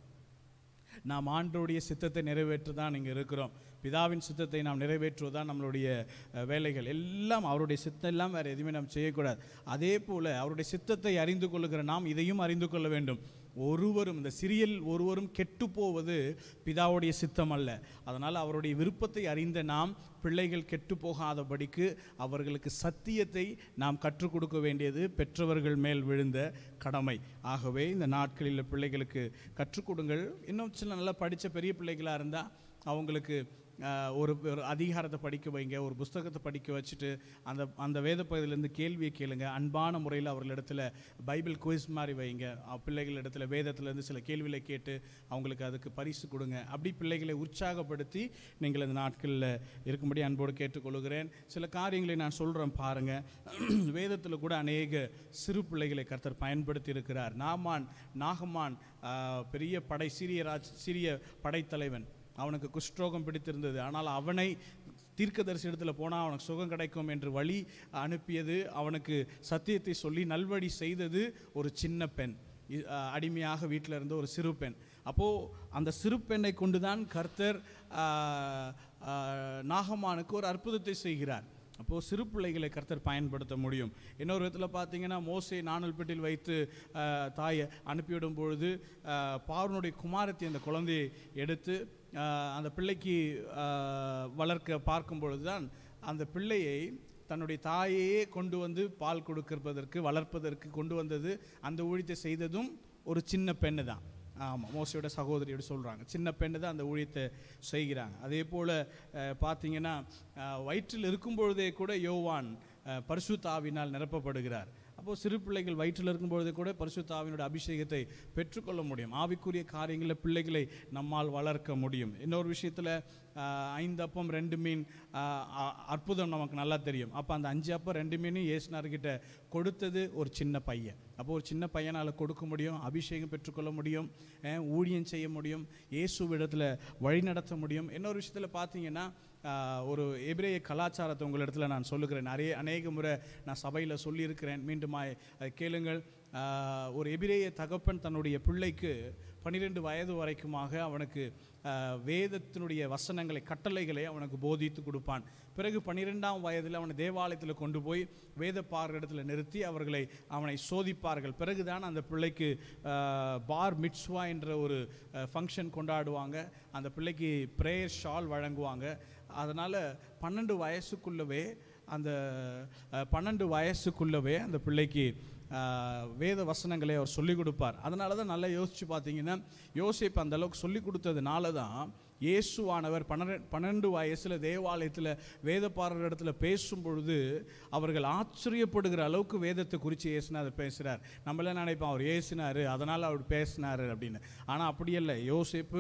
நாம் ஆண்டவருடைய சித்தத்தை நிறைவேற்ற தான் இங்கே இருக்கிறோம் பிதாவின் சித்தத்தை நாம் நிறைவேற்றுவதுதான் நம்மளுடைய அஹ், வேலைகள் எல்லாம் அவருடைய சித்தம் எல்லாம் வேறு எதுவுமே நாம் செய்யக்கூடாது அதே போல் அவருடைய சித்தத்தை அறிந்து கொள்ளுகிற நாம் இதையும் அறிந்து கொள்ள வேண்டும் ஒருவரும் இந்த சிறியல் ஒருவரும் கெட்டு போவது பிதாவுடைய சித்தம் அல்ல அதனால் அவருடைய விருப்பத்தை அறிந்த நாம் பிள்ளைகள் கெட்டு போகாதபடிக்கு அவர்களுக்கு சத்தியத்தை நாம் கற்றுக் கொடுக்க வேண்டியது பெற்றவர்கள் மேல் விழுந்த கடமை ஆகவே இந்த நாட்களில் பிள்ளைகளுக்கு கற்றுக் கொடுங்கள் இன்னும் சில நல்லா படித்த பெரிய பிள்ளைகளாக இருந்தால் அவங்களுக்கு ஆஹ், ஒரு ஒரு அதிகாரத்தை படிக்க வைங்க ஒரு புஸ்தகத்தை படிக்க வச்சுட்டு அந்த அந்த வேத பகுதியிலேருந்து கேள்வியை கேளுங்க அன்பான முறையில் அவர்களிடத்துல பைபிள் குவிஸ் மாதிரி வைங்க அஹ், பிள்ளைகளிடத்துல வேதத்திலேருந்து சில கேள்விகளை கேட்டு அவங்களுக்கு அதுக்கு பரிசு கொடுங்க அப்படி பிள்ளைகளை உற்சாகப்படுத்தி நீங்கள் இந்த நாட்களில் இருக்கும்படி அன்போடு கேட்டுக்கொள்கிறேன் சில காரியங்களை நான் சொல்கிறேன் பாருங்கள் வேதத்தில் கூட அநேக சிறு பிள்ளைகளை கர்த்தர் பயன்படுத்தி இருக்கிறார் நாமான் நாகமான் ஆஹ், பெரிய படை சீரிய ராஜ் சீரிய படைத்தலைவன் அவனுக்கு குஷ்டரோகம் பிடித்திருந்தது ஆனால் அவனை தீர்க்கதரிசி இடத்துல போனால் அவனுக்கு சுகம் கிடைக்கும் என்று வழி அனுப்பியது அவனுக்கு சத்தியத்தை சொல்லி நல்வழி செய்தது ஒரு சின்ன பெண் இ- அஹ் அடிமையாக வீட்டில் இருந்த ஒரு சிறு பெண் அப்போது அந்த சிறு பெண்ணை கொண்டு தான் கர்த்தர் ஆஹ், ஆஹ், நாகமானுக்கு ஒரு அற்புதத்தை செய்கிறார் அப்போது சிறு பிள்ளைகளை கர்த்தர் பயன்படுத்த முடியும் இன்னொரு விதத்தில் பார்த்தீங்கன்னா மோசே நாணல் பெட்டில் வைத்து ஆஹ், தாயை அனுப்பிவிடும் பொழுது ஆஹ், பார்வனுடைய குமாரத்தை அந்த குழந்தையை எடுத்து ஆஹ், அந்த பிள்ளைக்கு ஆஹ், வளர்க்க பார்க்கும் பொழுது தான் அந்த பிள்ளையை தன்னுடைய தாயையே கொண்டு வந்து பால் கொடுக்கிறதற்கு வளர்ப்பதற்கு கொண்டு வந்தது அந்த ஊழியத்தை செய்ததும் ஒரு சின்ன பெண்ணு தான் ஆமாம் மோசையோட சகோதரியோட சொல்கிறாங்க சின்ன பெண்ணு தான் அந்த ஊழியத்தை செய்கிறாங்க அதே போல் பார்த்தீங்கன்னா அஹ், வயிற்றில் இருக்கும் பொழுதே கூட யோவான் அஹ், பரிசுத்த ஆவினால் நிரப்பப்படுகிறார் அப்போ அப்போது சிறு பிள்ளைகள் வயிற்றில் இருக்கும்பொழுது கூட பரிசுத்த ஆவியினுடைய அபிஷேகத்தை பெற்றுக்கொள்ள முடியும் ஆவிக்குரிய காரியங்களில் பிள்ளைகளை நம்மால் வளர்க்க முடியும் இன்னொரு விஷயத்தில் ஐந்து அப்பம் ரெண்டு மீன் ஆஹ், அ- அற்புதம் நமக்கு நல்லா தெரியும் அப்போ அந்த அஞ்சு அப்பம் ரெண்டு மீனும் இயேசுனார்கிட்ட கொடுத்தது ஒரு சின்ன பையன் அப்போ ஒரு சின்ன பையனால் கொடுக்க முடியும் அபிஷேகம் பெற்றுக்கொள்ள முடியும் அஹ், ஊழியம் செய்ய முடியும் இயேசுவிடத்தில் வழி நடத்த முடியும் இன்னொரு விஷயத்தில் பார்த்தீங்கன்னா ஆஹ், ஒரு எபிரேய கலாச்சாரத்தை உங்களிடத்தில் நான் சொல்லுகிறேன் நிறைய அநேக முறை நான் சபையில் சொல்லியிருக்கிறேன் மீண்டும் அதை கேளுங்கள் ஆஹ், ஒரு எபிரேய தகப்பன் தன்னுடைய பிள்ளைக்கு பன்னிரெண்டு வயது வரைக்குமாக அவனுக்கு ஆஹ், வேதத்தினுடைய வசனங்களை கட்டளைகளை அவனுக்கு போதித்து கொடுப்பான் பிறகு பன்னிரெண்டாம் வயதில் அவனை தேவாலயத்தில் கொண்டு போய் வேத இடத்துல நிறுத்தி அவர்களை அவனை சோதிப்பார்கள் பிறகுதான் அந்த பிள்ளைக்கு ஆஹ், பார் மிட்ஸ்வா என்ற ஒரு ஃபங்க்ஷன் கொண்டாடுவாங்க அந்த பிள்ளைக்கு ப்ரேயர் ஷால் வழங்குவாங்க அதனால் பன்னெண்டு வயசுக்குள்ளவே அந்த அஹ், பன்னெண்டு வயசுக்குள்ளவே அந்த பிள்ளைக்கு ஆஹ், வேத வசனங்களை அவர் சொல்லிக் கொடுப்பார் அதனால தான் நல்லா யோசித்து பார்த்தீங்கன்னா யோசிப்பு அந்த அளவுக்கு சொல்லிக் கொடுத்ததுனால தான் இயேசுவானவர் பன்னிரெண்டு பன்னெண்டு வயசில் தேவாலயத்தில் வேதப்பாரர் இடத்துல பேசும் பொழுது அவர்கள் ஆச்சரியப்படுகிற அளவுக்கு வேதத்தை குறித்து இயேசுநாதர் பேசுகிறார் நம்மளாம் நினைப்போம் அவர் ஏசுனார் அதனால் அவர் பேசினார் அப்படின்னு ஆனால் அப்படி இல்லை யோசேப்பு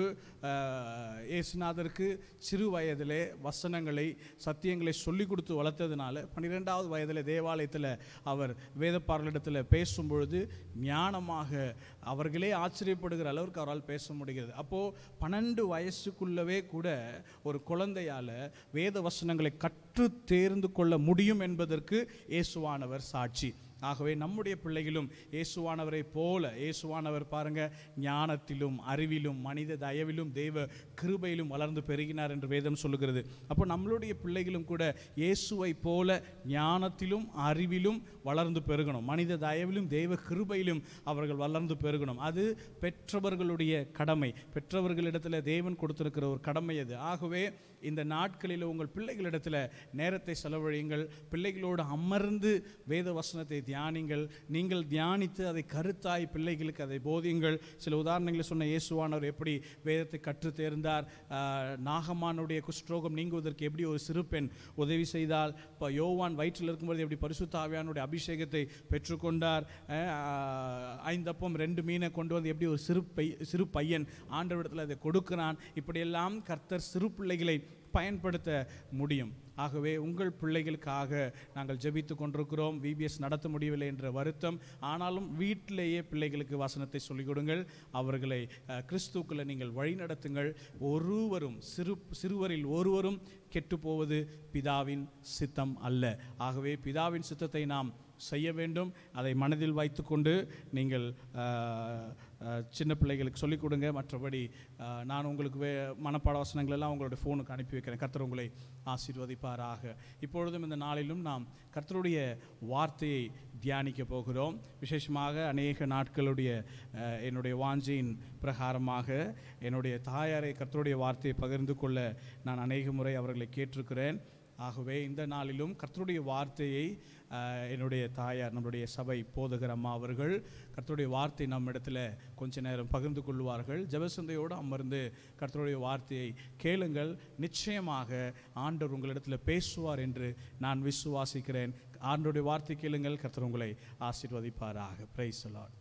ஆஹ், இயேசுநாதருக்கு சிறு வயதிலே வசனங்களை சத்தியங்களை சொல்லிக் கொடுத்து வளர்த்ததுனால பன்னிரெண்டாவது வயதில் தேவாலயத்தில் அவர் வேதப்பாரலிடத்தில் பேசும் பொழுது ஞானமாக அவர்களே ஆச்சரியப்படுகிற அளவுக்கு அவரால் பேச முடிகிறது அப்போது பன்னெண்டு வயசுக்குள்ளவே கூட ஒரு குழந்தையால் வேத வசனங்களை கற்று தேர்ந்து கொள்ள முடியும் என்பதற்கு இயேசுவானவர் சாட்சி ஆகவே நம்முடைய பிள்ளைகளும் இயேசுவானவரை போல இயேசுவானவர் பாருங்க ஞானத்திலும் அறிவிலும் மனித தயவிலும் தெய்வ கிருபையிலும் வளர்ந்து பெருகினார் என்று வேதம் சொல்லுகிறது அப்போ நம்மளுடைய பிள்ளைகளும் கூட இயேசுவை போல ஞானத்திலும் அறிவிலும் வளர்ந்து பெருகணும் மனித தயவிலும் தெய்வ கிருபையிலும் அவர்கள் வளர்ந்து பெருகணும் அது பெற்றவர்களுடைய கடமை பெற்றவர்களிடத்தில் தேவன் கொடுத்திருக்கிற ஒரு கடமை அது ஆகவே இந்த நாட்களில் உங்கள் பிள்ளைகளிடத்தில் நேரத்தை செலவழியுங்கள் பிள்ளைகளோடு அமர்ந்து வேத வசனத்தை தியானிங்கள் நீங்கள் தியானித்து அதை கருத்தாய் பிள்ளைகளுக்கு அதை போதியுங்கள் சில உதாரணங்களை சொன்ன இயேசுவானவர் எப்படி வேதத்தை கற்று தேர்ந்தார் ஆஹ், நாகமானுடைய குஷ்டரோகம் நீங்குவதற்கு எப்படி ஒரு சிறு பெண் உதவி செய்தால் இப்போ யோவான் வயிற்றில் இருக்கும்போது எப்படி பரிசுத்த ஆவியானுடைய அபிஷேகத்தை பெற்றுக்கொண்டார் ஆஹ், ஐந்தப்பம் ரெண்டு மீனை கொண்டு வந்து எப்படி ஒரு சிறு பை சிறு பையன் ஆண்டவரிடத்தில் அதை கொடுக்கிறான் இப்படியெல்லாம் கர்த்தர் சிறு பிள்ளைகளை பயன்படுத்த முடியும் ஆகவே உங்கள் பிள்ளைகளுக்காக நாங்கள் ஜெபித்து கொண்டிருக்கிறோம் விபிஎஸ் நடத்த முடியவில்லை என்ற வருத்தம் ஆனாலும் வீட்டிலேயே பிள்ளைகளுக்கு வசனத்தை சொல்லிக் கொடுங்கள் அவர்களை அஹ், கிறிஸ்துவுக்குள்ள நீங்கள் வழிநடத்துங்கள் ஒருவரும் சிறு சிறுவரில் ஒருவரும் கெட்டு போவது பிதாவின் சித்தம் அல்ல ஆகவே பிதாவின் சித்தத்தை நாம் செய்ய வேண்டும் அதை மனதில் வைத்துக்கொண்டு நீங்கள் ஆஹ், ஆஹ், சின்ன பிள்ளைகளுக்கு சொல்லிக் கொடுங்க மற்றபடி ஆஹ், நான் உங்களுக்கு வே மனப்பாட வசனங்கள் எல்லாம் உங்களுடைய ஃபோனுக்கு அனுப்பி வைக்கிறேன் கர்த்தர் உங்களை ஆசீர்வதிப்பாராக இப்பொழுதும் இந்த நாளிலும் நாம் கர்த்தருடைய வார்த்தையை தியானிக்க போகிறோம் விசேஷமாக அநேக நாட்களுடைய ஆஹ், என்னுடைய வாஞ்சையின் பிரகாரமாக என்னுடைய தாயாரை கர்த்தருடைய வார்த்தையை பகிர்ந்து கொள்ள நான் அநேக முறை அவர்களை கேட்டிருக்கிறேன் ஆகவே இந்த நாளிலும் கர்த்தருடைய வார்த்தையை ஆஹ், என்னுடைய தாயார் நம்முடைய சபை போதகர் அம்மா அவர்கள் கர்த்தருடைய வார்த்தை நம்மிடத்தில் கொஞ்ச நேரம் பகிர்ந்து கொள்வார்கள் ஜெபசந்தையோடு அமர்ந்து கர்த்தருடைய வார்த்தையை கேளுங்கள் நிச்சயமாக ஆண்டவர் உங்களிடத்தில் பேசுவார் என்று நான் விசுவாசிக்கிறேன் ஆண்டவருடைய வார்த்தை கேளுங்கள் கர்த்தர் உங்களை ஆசீர்வதிப்பாராக பிரைஸ் லார்ட்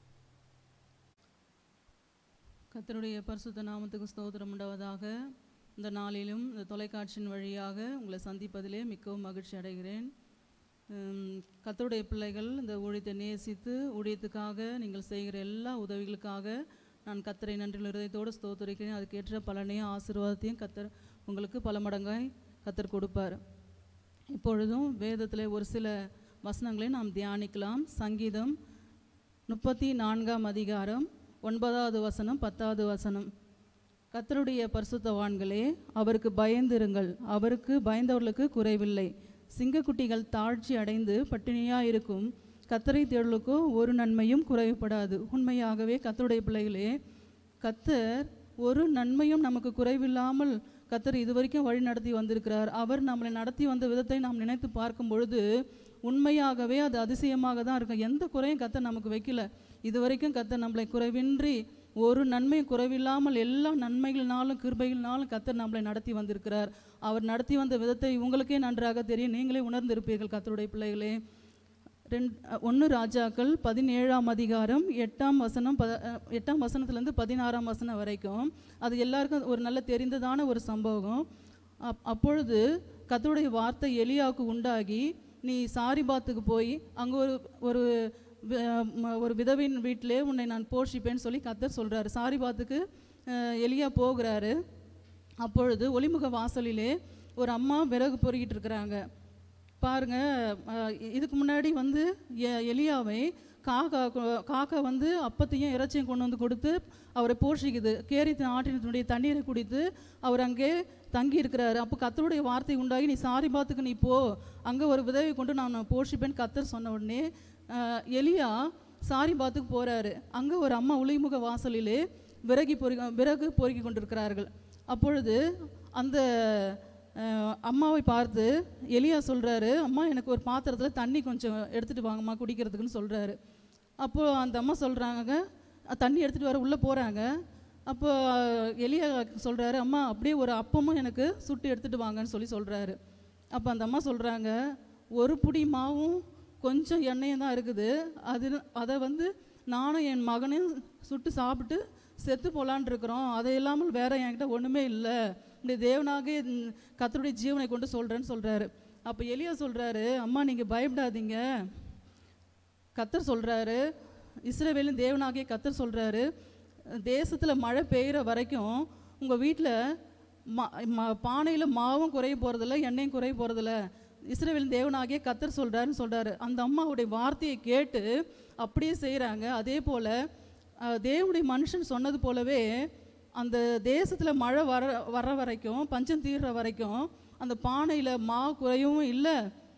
கர்த்தருடைய பரிசுத்த நாமத்துக்கு ஸ்தோத்திரம் உண்டாவதாக இந்த நாளிலும் இந்த தொலைக்காட்சியின் வழியாக உங்களை சந்திப்பதிலே மிகவும் மகிழ்ச்சி அடைகிறேன் உம், கர்த்தருடைய பிள்ளைகள் இந்த ஊழியத்தை நேசித்து ஊழியத்துக்காக நீங்கள் செய்கிற எல்லா உதவிகளுக்காக நான் கத்தரை நன்றி இருதயத்தோடு ஸ்தோத்திரிக்கிறேன் அதுக்கேற்ற பலனையும் ஆசீர்வாதத்தையும் கத்தர் உங்களுக்கு பல மடங்காய் கத்தர் கொடுப்பார் இப்பொழுதும் வேதத்தில் ஒரு சில வசனங்களை நாம் தியானிக்கலாம் சங்கீதம் முப்பத்தி நான்காம் அதிகாரம் ஒன்பதாவது வசனம் பத்தாவது வசனம் கர்த்தருடைய பரிசுத்தவான்களே அவருக்கு பயந்திருங்கள் அவருக்கு பயந்தவர்களுக்கு குறைவில்லை சிங்கக்குட்டிகள் தாழ்ச்சி அடைந்து பட்டினியாக இருக்கும் கத்தரை தேடலுக்கோ ஒரு நன்மையும் குறைவுபடாது உண்மையாகவே கத்தருடைய பிள்ளைகளே கத்தர் ஒரு நன்மையும் நமக்கு குறைவில்லாமல் கத்தர் இதுவரைக்கும் வழி நடத்தி வந்திருக்கிறார் அவர் நம்மளை நடத்தி வந்த விதத்தை நாம் நினைத்து பார்க்கும் பொழுது உண்மையாகவே அது அதிசயமாக தான் இருக்கும் எந்த குறையும் கத்தர் நமக்கு வைக்கல இதுவரைக்கும் கத்தர் நம்மளை குறைவின்றி ஒரு நன்மையும் குறைவில்லாமல் எல்லா நன்மைகளினாலும் கிருபைகளினாலும் கத்தர் நம்மளை நடத்தி வந்திருக்கிறார் அவர் நடத்தி வந்த விதத்தை உங்களுக்கே நன்றாக தெரியும் நீங்களே உணர்ந்திருப்பீர்கள் கத்தருடைய பிள்ளைகளே ரெண்டு ஒன்று ராஜாக்கள் பதினேழாம் அதிகாரம் எட்டாம் வசனம் பத அஹ், எட்டாம் வசனத்துலேருந்து பதினாறாம் வசனம் வரைக்கும் அது எல்லாருக்கும் ஒரு நல்ல தெரிந்ததான ஒரு சம்பவம் அப் அப்பொழுது கர்த்தருடைய வார்த்தை எலியாவுக்கு உண்டாகி நீ சாரிபாத்துக்கு போய் அங்கே ஒரு ஒரு வி- ம- ஒரு விதவின் வீட்டிலே உன்னை நான் போஷிப்பேன்னு சொல்லி கத்தர் சொல்கிறாரு சாரிபாத்துக்கு அஹ், எலியா போகிறாரு அப்பொழுது ஒளிமுக வாசலிலே ஒரு அம்மா விறகு பொறுக்கிட்டு இருக்கிறாங்க பாருங்க அஹ், இதுக்கு முன்னாடி வந்து எ- எலியாவை காக்கா கொ- காக்கா வந்து அப்பத்தையும் இறைச்சியும் கொண்டு வந்து கொடுத்து அவரை போஷிக்குது கேரித்தின் ஆற்றினுடைய தண்ணீரை குடித்து அவர் அங்கே தங்கி இருக்கிறாரு அப்போ கத்தருடைய வார்த்தை உண்டாகி நீ சாரிபாத்துக்கு நீ போ அங்கே ஒரு விதவை கொண்டு நான் போஷிப்பேன் கத்தர் சொன்ன உடனே அஹ், எலியா சாரிபாத்துக்கு போறாரு அங்கே ஒரு அம்மா ஒளிமுக வாசலிலே விறகி பொறி விறகு பொறுக்கி கொண்டிருக்கிறார்கள் அப்பொழுது அந்த அஹ், அம்மாவை பார்த்து எலியா சொல்றாரு அம்மா எனக்கு ஒரு பாத்திரத்தில் தண்ணி கொஞ்சம் எடுத்துட்டு வாங்கம்மா குடிக்கிறதுக்குன்னு சொல்றாரு அப்போ அந்த அம்மா சொல்றாங்க "அஹ், தண்ணி எடுத்துட்டு வர உள்ளே போறாங்க அப்போ எலியா சொல்றாரு அம்மா அப்படியே ஒரு அப்பமும் எனக்கு சுட்டு எடுத்துட்டு வாங்கன்னு சொல்லி சொல்றாரு அப்போ அந்த அம்மா சொல்றாங்க ஒரு புடி மாவும் கொஞ்சம் எண்ணெயும் தான் இருக்குது அது அதை வந்து நானும் என் மகனையும் சுட்டு சாப்பிட்டு செத்து போலான் இருக்கிறோம் அதை இல்லாமல் வேற என்கிட்ட ஒன்றுமே இல்லை இந்த தேவனாக கத்தருடைய ஜீவனை கொண்டு சொல்கிறேன்னு சொல்கிறாரு அப்போ எலியா சொல்கிறாரு அம்மா நீங்கள் பயப்படாதீங்க கத்தர் சொல்கிறாரு இஸ்ரவேலின் தேவனாகிய கத்தர் சொல்கிறாரு தேசத்தில் மழை பெய்கிற வரைக்கும் உங்கள் வீட்டில் மா ம- பானையில் மாவும் குறைய போகிறதில்ல எண்ணெயும் குறைய போகிறதில்ல இஸ்ரவேலின் தேவனாகிய கத்தர் சொல்கிறாருன்னு சொல்கிறாரு அந்த அம்மாவுடைய வார்த்தையை கேட்டு அப்படியே செய்கிறாங்க அதே போல் தேவனுடைய மனுஷன் சொன்னது போலவே அந்த தேசத்தில் மழை வர வர வரைக்கும் பஞ்சம் தீர்ற வரைக்கும் அந்த பானையில் மா குறையவும் இல்லை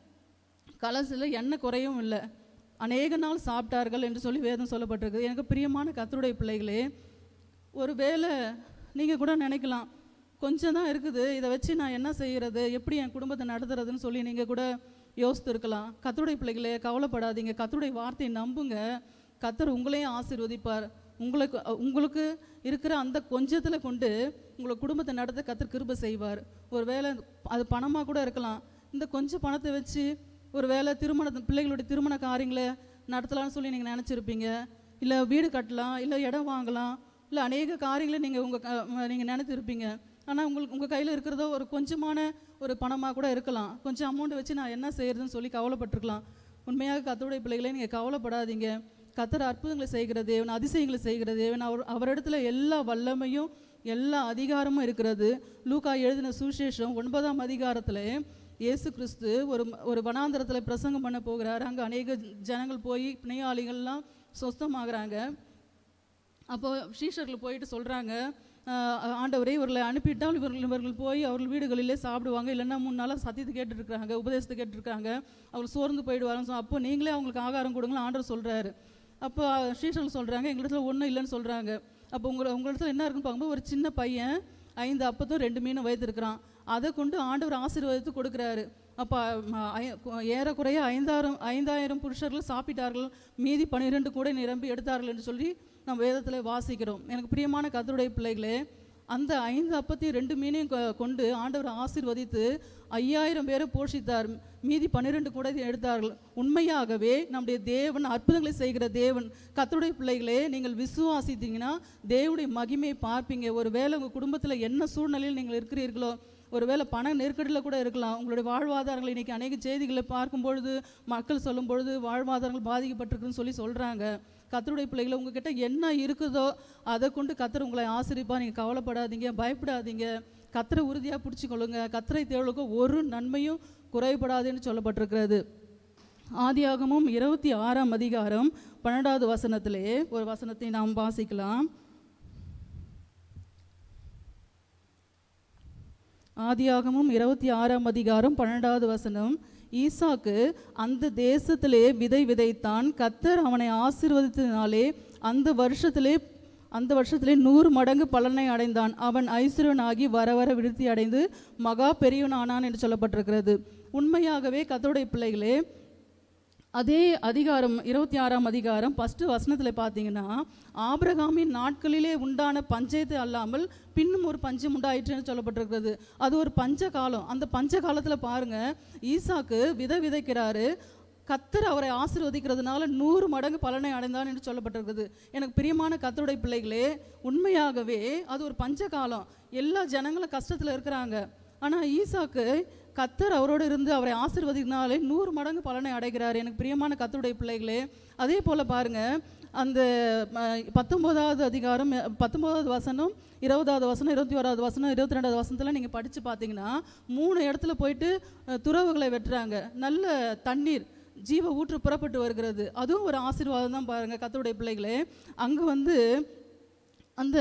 கலசில் எண்ணெய் குறையும் இல்லை அநேக நாள் சாப்பிட்டார்கள் என்று சொல்லி வேதம் சொல்லப்பட்டிருக்கு எனக்கு பிரியமான கத்தருடைய பிள்ளைகளே ஒருவேளை நீங்கள் கூட நினைக்கலாம் கொஞ்சம் தான் இருக்குது இதை வச்சு நான் என்ன செய்கிறது எப்படி என் குடும்பத்தை நடத்துறதுன்னு சொல்லி நீங்கள் கூட யோசித்து இருக்கலாம் கத்தருடைய பிள்ளைகளே கவலைப்படாதீங்க கத்தருடைய வார்த்தையை நம்புங்க கத்தர் உங்களையும் ஆசீர்வதிப்பார் உங்களுக்கு உங்களுக்கு இருக்கிற அந்த கொஞ்சத்தில் கொண்டு உங்களை குடும்பத்தை நடத்த கத்தர் கிருபை செய்வார் ஒருவேளை அது பணமாக கூட இருக்கலாம் இந்த கொஞ்சம் பணத்தை வச்சு ஒரு வேளை திருமண பிள்ளைகளுடைய திருமண காரியங்களை நடத்தலாம்னு சொல்லி நீங்கள் நினச்சிருப்பீங்க இல்லை வீடு கட்டலாம் இல்லை இடம் வாங்கலாம் இல்லை அநேக காரியங்களை நீங்கள் உங்கள் நீங்கள் நினைத்திருப்பீங்க ஆனால் உங்களுக்கு உங்கள் கையில் இருக்கிறதோ ஒரு கொஞ்சமான ஒரு பணமாக கூட இருக்கலாம் கொஞ்சம் அமௌண்ட் வச்சு நான் என்ன செய்யறதுன்னு சொல்லி கவலைப்பட்டிருக்கலாம் உண்மையாக கத்தருடைய பிள்ளைகளே நீங்கள் கவலைப்படாதீங்க கத்தர் அற்புதங்களை செய்கிற தேவன் அதிசயங்களை செய்கிற தேவன் அவர் அவரிடத்துல எல்லா வல்லமையும் எல்லா அதிகாரமும் இருக்கிறது லூக்கா எழுதின சுவிசேஷம் ஒன்பதாம் அதிகாரத்தில் இயேசு கிறிஸ்து ஒரு ஒரு வனாந்தரத்தில் பிரசங்கம் பண்ண போகிறார் அங்கே அநேக ஜனங்கள் போய் பிணையாளிகள்லாம் சொஸ்தமாகறாங்க அப்போ ஸ்ரீஷர்கள் போயிட்டு சொல்கிறாங்க ஆண்டவரே இவர்களை அனுப்பிட்டால் இவர்கள் இவர்கள் போய் அவர்கள் வீடுகளிலே சாப்பிடுவாங்க இல்லைன்னா மூணு நாளாக சத்தியத்தை கேட்டுருக்காங்க உபதேசத்தை கேட்டுருக்காங்க அவங்க சோர்ந்து போயிடுவாங்க ஸோ அப்போ நீங்களே அவங்களுக்கு ஆகாரம் கொடுங்களா ஆண்டவர் சொல்கிறாரு அப்போ ஸ்ரீஷர்கள் சொல்கிறாங்க எங்களிடத்துல ஒன்றும் இல்லைன்னு சொல்கிறாங்க அப்போ உங்களை உங்களிடத்துல என்ன இருக்குன்னு பார்க்கும்போது ஒரு சின்ன பையன் ஐந்து அப்பத்தும் ரெண்டு மீனும் வைத்திருக்கிறான் அதை கொண்டு ஆண்டவர் ஆசீர்வாதத்து கொடுக்குறாரு அப்போ ஏறக்குறைய ஐந்தாயிரம் ஐந்தாயிரம் புருஷர்கள் சாப்பிட்டார்கள் மீதி பன்னிரெண்டு கூட நிரம்பி எடுத்தார்கள் என்று சொல்லி நம்ம வேதத்தில் வாசிக்கிறோம் எனக்கு பிரியமான கத்தருடைய பிள்ளைகளே அந்த ஐந்து அப்பத்தையும் ரெண்டு மீனையும் கொ- கொண்டு ஆண்டவர் ஆசீர்வதித்து ஐயாயிரம் பேரை போஷித்தார் மீதி பன்னிரெண்டு கூட எடுத்தார்கள் உண்மையாகவே நம்முடைய தேவன் அற்புதங்களை செய்கிற தேவன் கத்தருடைய பிள்ளைகளே நீங்கள் விசுவாசித்தீங்கன்னா தேவனுடைய மகிமையை பார்ப்பீங்க ஒருவேளை உங்கள் குடும்பத்தில் என்ன சூழ்நிலையில் நீங்கள் இருக்கிறீர்களோ ஒருவேளை பண நெருக்கடியில் கூட இருக்கலாம் உங்களுடைய வாழ்வாதாரங்கள் இன்னைக்கு அநேக செய்திகளை பார்க்கும் பொழுது மக்கள் சொல்லும் பொழுது வாழ்வாதாரங்கள் பாதிக்கப்பட்டிருக்குன்னு சொல்லி சொல்கிறாங்க கத்தருடைய பிள்ளைகளை உங்ககிட்ட என்ன இருக்குதோ அதை கொண்டு கத்தர் உங்களை ஆசிரிப்பா நீங்கள் கவலைப்படாதீங்க பயப்படாதீங்க கத்தரை உறுதியாக பிடிச்சிக்கொள்ளுங்க கத்தரை தேவலுக்கு ஒரு நன்மையும் குறைபடாதுன்னு சொல்லப்பட்டிருக்கிறது ஆதியாகமும் இருபத்தி ஆறாம் அதிகாரம் பன்னெண்டாவது வசனத்திலே ஒரு வசனத்தை நாம் வாசிக்கலாம் ஆதியாகமும் இருபத்தி ஆறாம் அதிகாரம் பன்னெண்டாவது வசனம் ஈசாக்கு அந்த தேசத்திலே விதை விதைத்தான் கத்தர் அவனை ஆசீர்வதித்ததினாலே அந்த வருஷத்திலே அந்த வருஷத்திலே நூறு மடங்கு பலனை அடைந்தான் அவன் ஐஸ்வரனாகி வர வர விருத்தி அடைந்து மகா பெரியவனானான் என்று சொல்லப்பட்டிருக்கிறது உண்மையாகவே கத்தருடைய பிள்ளைகளே அதே அதிகாரம் இருபத்தி ஆறாம் அதிகாரம் ஃபஸ்ட்டு வசனத்தில் பார்த்தீங்கன்னா ஆபிரகாமின் நாட்களிலே உண்டான பஞ்சயத்து அல்லாமல் பின்னும் ஒரு பஞ்சம் உண்டாயிற்றுன்னு சொல்லப்பட்டிருக்கிறது அது ஒரு பஞ்ச காலம் அந்த பஞ்ச காலத்தில் பாருங்க ஈசாக்கு விதை விதைக்கிறாரு கத்தர் அவரை ஆசீர்வதிக்கிறதுனால நூறு மடங்கு பலனை அடைந்தான் என்று சொல்லப்பட்டிருக்கிறது எனக்கு பிரியமான கத்தருடைய பிள்ளைகளே உண்மையாகவே அது ஒரு பஞ்ச காலம் எல்லா ஜனங்களும் கஷ்டத்தில் இருக்கிறாங்க ஆனால் ஈசாக்கு கத்தர் அவரோடு இருந்து அவரை ஆசீர்வதினாலே நூறு மடங்கு பலனை அடைகிறார் எனக்கு பிரியமான கத்தருடைய பிள்ளைகளே அதே போல் பாருங்க அந்த ம, பத்தொன்பதாவது அதிகாரம் அ, பத்தொன்பதாவது வசனம் இருபதாவது வசனம் இருபத்தி ஓராவது வசனம் இருபத்தி ரெண்டாவது வசனத்தில் நீங்கள் படித்து பார்த்தீங்கன்னா மூணு இடத்துல போயிட்டு அ, துறவுகளை வெட்டுறாங்க நல்ல தண்ணீர் ஜீவ ஊற்று புறப்பட்டு வருகிறது அதுவும் ஒரு ஆசீர்வாதம் தான் பாருங்கள் கத்தருடைய பிள்ளைகளே அங்கே வந்து அந்த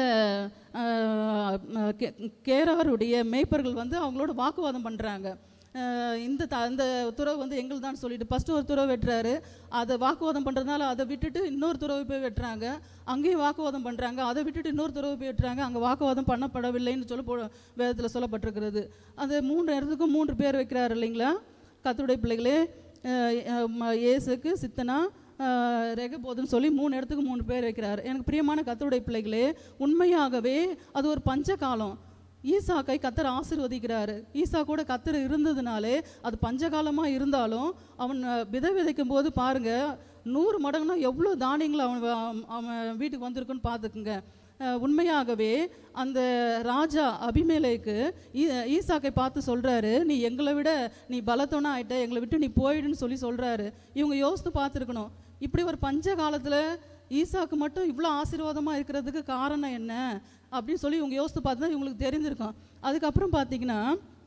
அஹ், அஹ், கே- கேராருடைய மேய்ப்பர்கள் வந்து அவங்களோட வாக்குவாதம் பண்ணுறாங்க இந்த த அந்த துறவு வந்து எங்கள் தான் சொல்லிட்டு ஃபஸ்ட்டு ஒரு துறவு வெட்டுறாரு அதை வாக்குவாதம் பண்ணுறதுனால அதை விட்டுட்டு இன்னொரு துறவு போய் வெட்டுறாங்க அங்கேயும் வாக்குவாதம் பண்ணுறாங்க அதை விட்டுட்டு இன்னொரு துறவு போய் வெட்டுறாங்க அங்கே வாக்குவாதம் பண்ணப்படவில்லைன்னு சொல்ல போ வேதத்தில் சொல்லப்பட்டிருக்கிறது அந்த மூன்று இடத்துக்கும் மூன்று பேர் வைக்கிறாரு இல்லைங்களா கத்துடைய பிள்ளைகளே அஹ், அஹ், ம- இயேசுக்கு சித்தனா ஆஹ் ரெகபோதுன்னு சொல்லி மூணு இடத்துக்கு மூணு பேர் வைக்கிறார் எனக்கு பிரியமான கத்தருடைய பிள்ளைகளே உண்மையாகவே அது ஒரு பஞ்ச காலம் ஈசாக்கை கத்தர் ஆசீர்வதிக்கிறாரு ஈசா கூட கத்தர் இருந்ததுனாலே அது பஞ்சகாலமாக இருந்தாலும் அவன் அஹ், விதை விதைக்கும் போது பாருங்க நூறு மடங்குனா எவ்வளோ தானியங்கள் அவன் வ- அவன் வீட்டுக்கு வந்திருக்குன்னு பார்த்துக்குங்க அஹ், உண்மையாகவே அந்த ராஜா அபிமேலேக்கு ஈ- ஈசாக்கை பார்த்து சொல்றாரு நீ எங்களை விட நீ பலத்தோனா ஆயிட்ட எங்களை விட்டு நீ போயிடுன்னு சொல்லி சொல்றாரு இவங்க யோசித்து பார்த்துருக்கணும் இப்படி ஒரு பஞ்ச காலத்துல ஈசாக்கு மட்டும் இவ்வளோ ஆசீர்வாதமா இருக்கிறதுக்கு காரணம் என்ன அப்படின்னு சொல்லி இவங்க யோசித்து பார்த்து தான் இவங்களுக்கு தெரிஞ்சிருக்கும் அதுக்கப்புறம் பார்த்தீங்கன்னா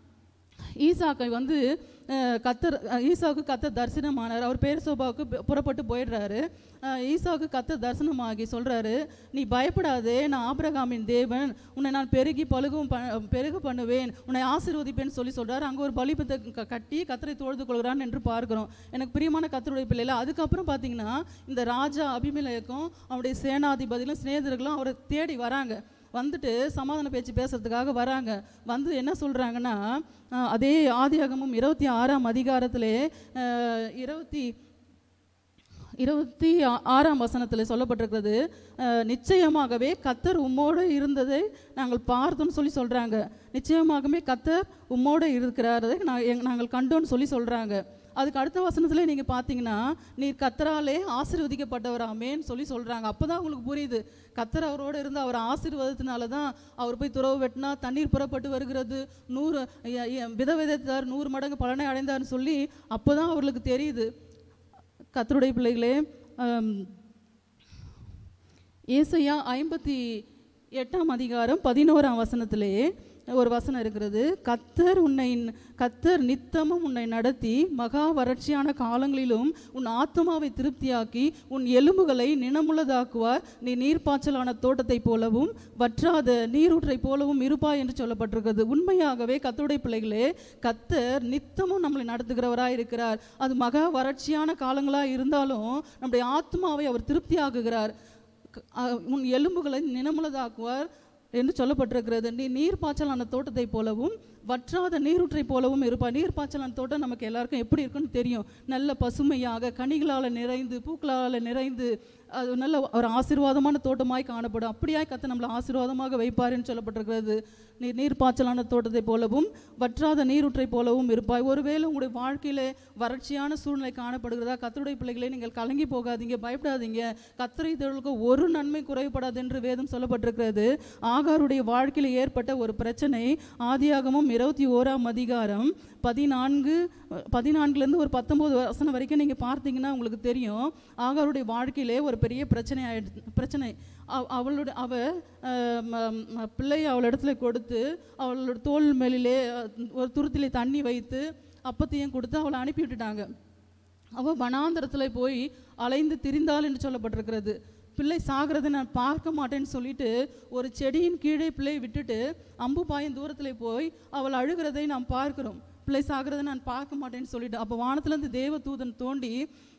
ஈசாக்கை வந்து அஹ், கத்தர் அஹ், ஈசாவுக்கு கத்தர் தரிசனமானார் அவர் பேர் சோபாவுக்கு பு- புறப்பட்டு போயிடுறாரு அஹ், ஈசாவுக்கு கத்தர் தரிசனமாகி சொல்றாரு நீ பயப்படாதே நான் ஆபிரகாமின் தேவன் உன்னை நான் பெருகி பழுகவும் ப பெருக பண்ணுவேன் உன்னை ஆசீர்வதிப்பேன்னு சொல்லி சொல்றாரு அங்கே ஒரு பலிபத்தை க- கட்டி கத்தரை தொழுது கொள்கிறான் என்று பார்க்கிறோம் எனக்கு பிரியமான கத்தருடைய பிள்ளைல அதுக்கப்புறம் பார்த்தீங்கன்னா இந்த ராஜா அபிமேலக்கும் அவருடைய சேனாதிபதிகளும் சிநேகிதர்களும் அவரை தேடி வராங்க வந்துட்டு சமாதான பேச்சு பேசுறதுக்காக வராங்க வந்து என்ன சொல்றாங்கன்னா அஹ், அதே ஆதியாகமும் இருபத்தி ஆறாம் அதிகாரத்திலே அஹ், இருபத்தி இருபத்தி ஆ- ஆறாம் வசனத்தில் சொல்லப்பட்டிருக்கிறது அஹ், நிச்சயமாகவே கத்தர் உம்மோடு இருந்ததை நாங்கள் பார்த்தோம்னு சொல்லி சொல்கிறாங்க நிச்சயமாகவே கத்தர் உம்மோடு இருக்கிறாரதை நான் எங் நாங்கள் கண்டோன்னு சொல்லி சொல்கிறாங்க அதுக்கு அடுத்த வசனத்தில் நீங்கள் பார்த்தீங்கன்னா நீர் கத்தராலே ஆசீர்வதிக்கப்பட்டவராமேன்னு சொல்லி சொல்கிறாங்க அப்போ தான் உங்களுக்கு புரியுது கத்தர் அவரோடு இருந்து அவர் ஆசீர்வாதத்தினால தான் அவர் போய் துறவு வெட்டினா தண்ணீர் புறப்பட்டு வருகிறது நூறு ஐய- ஐய- வித விதைத்தார் நூறு மடங்கு பலனை அடைந்தார்னு சொல்லி அப்போ தான் அவர்களுக்கு தெரியுது கத்தருடைய பிள்ளைகளே ஆம், ஏசையா ஐம்பத்தி எட்டாம் அதிகாரம் பதினோராம் வசனத்திலே ஒரு வசனம் இருக்கிறது கத்தர் உன்னை கத்தர் நித்தமும் உன்னை நடத்தி மகா வறட்சியான காலங்களிலும் உன் ஆத்மாவை திருப்தியாக்கி உன் எலும்புகளை நினமுள்ளதாக்குவார் நீ நீர்ப்பாய்ச்சலான தோட்டத்தைப் போலவும் வற்றாத நீரூற்றைப் போலவும் இருப்பாய் என்று சொல்லப்பட்டிருக்கிறது உண்மையாகவே கத்தருடைய பிள்ளைகளே கத்தர் நித்தமும் நம்மளை நடத்துகிறவராய் இருக்கிறார் அது மகா வறட்சியான காலங்களாக இருந்தாலும் நம்முடைய ஆத்மாவை அவர் திருப்தியாக்குகிறார் க- அ- உன் எலும்புகளை நினமுள்ளதாக்குவார் என்று சொல்லப்பட்டிருக்கிறது நீ நீர் பாய்ச்சலான தோட்டத்தைப் போலவும் வற்றாத நீரூற்றைப் போலவும் இருப்பார் நீர் பாய்ச்சலான தோட்டம் நமக்கு எல்லாருக்கும் எப்படி இருக்குன்னு தெரியும் நல்ல பசுமையாக கனிகளால் நிறைந்து பூக்களால் நிறைந்து அது நல்ல ஒரு ஆசீர்வாதமான தோட்டமாய் காணப்படும் அப்படியாய் கத்த நம்மளை ஆசீர்வாதமாக வைப்பாருன்னு சொல்லப்பட்டிருக்கிறது நீர் நீர் பாய்ச்சலான தோட்டத்தைப் போலவும் வற்றாத நீரூற்றைப் போலவும் இருப்பாய் ஒருவேளை உங்களுடைய வாழ்க்கையிலே வறட்சியான சூழ்நிலை காணப்படுகிறதா கத்தருடைய பிள்ளைகளே நீங்கள் கலங்கி போகாதீங்க பயப்படாதீங்க கத்தரை தேடலுக்கு ஒரு நன்மை குறைபடாது என்று வேதம் சொல்லப்பட்டிருக்கிறது ஆகாருடைய வாழ்க்கையில் ஏற்பட்ட ஒரு பிரச்சனை ஆதியாகமும் இருபத்தி ஓராம் அதிகாரம் பதினான்கு பதினான்குலேருந்து ஒரு பத்தொம்போது வசனம் வரைக்கும் நீங்கள் பார்த்தீங்கன்னா உங்களுக்கு தெரியும் ஆகாருடைய வாழ்க்கையிலே ஒரு பெரிய பிரச்சனை ஆயிடுச்சு பிரச்சனை அவ- அவளோட அவ அஹ், ம- ம- பிள்ளையை அவள் இடத்துல கொடுத்து அவளோட தோல் மேலிலே அஹ், ஒரு துருத்திலே தண்ணி வைத்து அப்பத்தையும் கொடுத்து அவளை அனுப்பி விட்டுட்டாங்க அவள் வனாந்தரத்தில் போய் அலைந்து திரிந்தாள் என்று சொல்லப்பட்டிருக்கிறது பிள்ளை சாகிறதை நான் பார்க்க மாட்டேன்னு சொல்லிட்டு ஒரு செடியின் கீழே பிள்ளையை விட்டுட்டு அம்பு பாயும் தூரத்தில் போய் அவள் அழுகிறதை நாம் பார்க்கிறோம் பிள்ளை சாகிறதை நான் பார்க்க மாட்டேன்னு சொல்லிட்டு அப்போ வானத்துலேருந்து தேவ தூதன் தோண்டி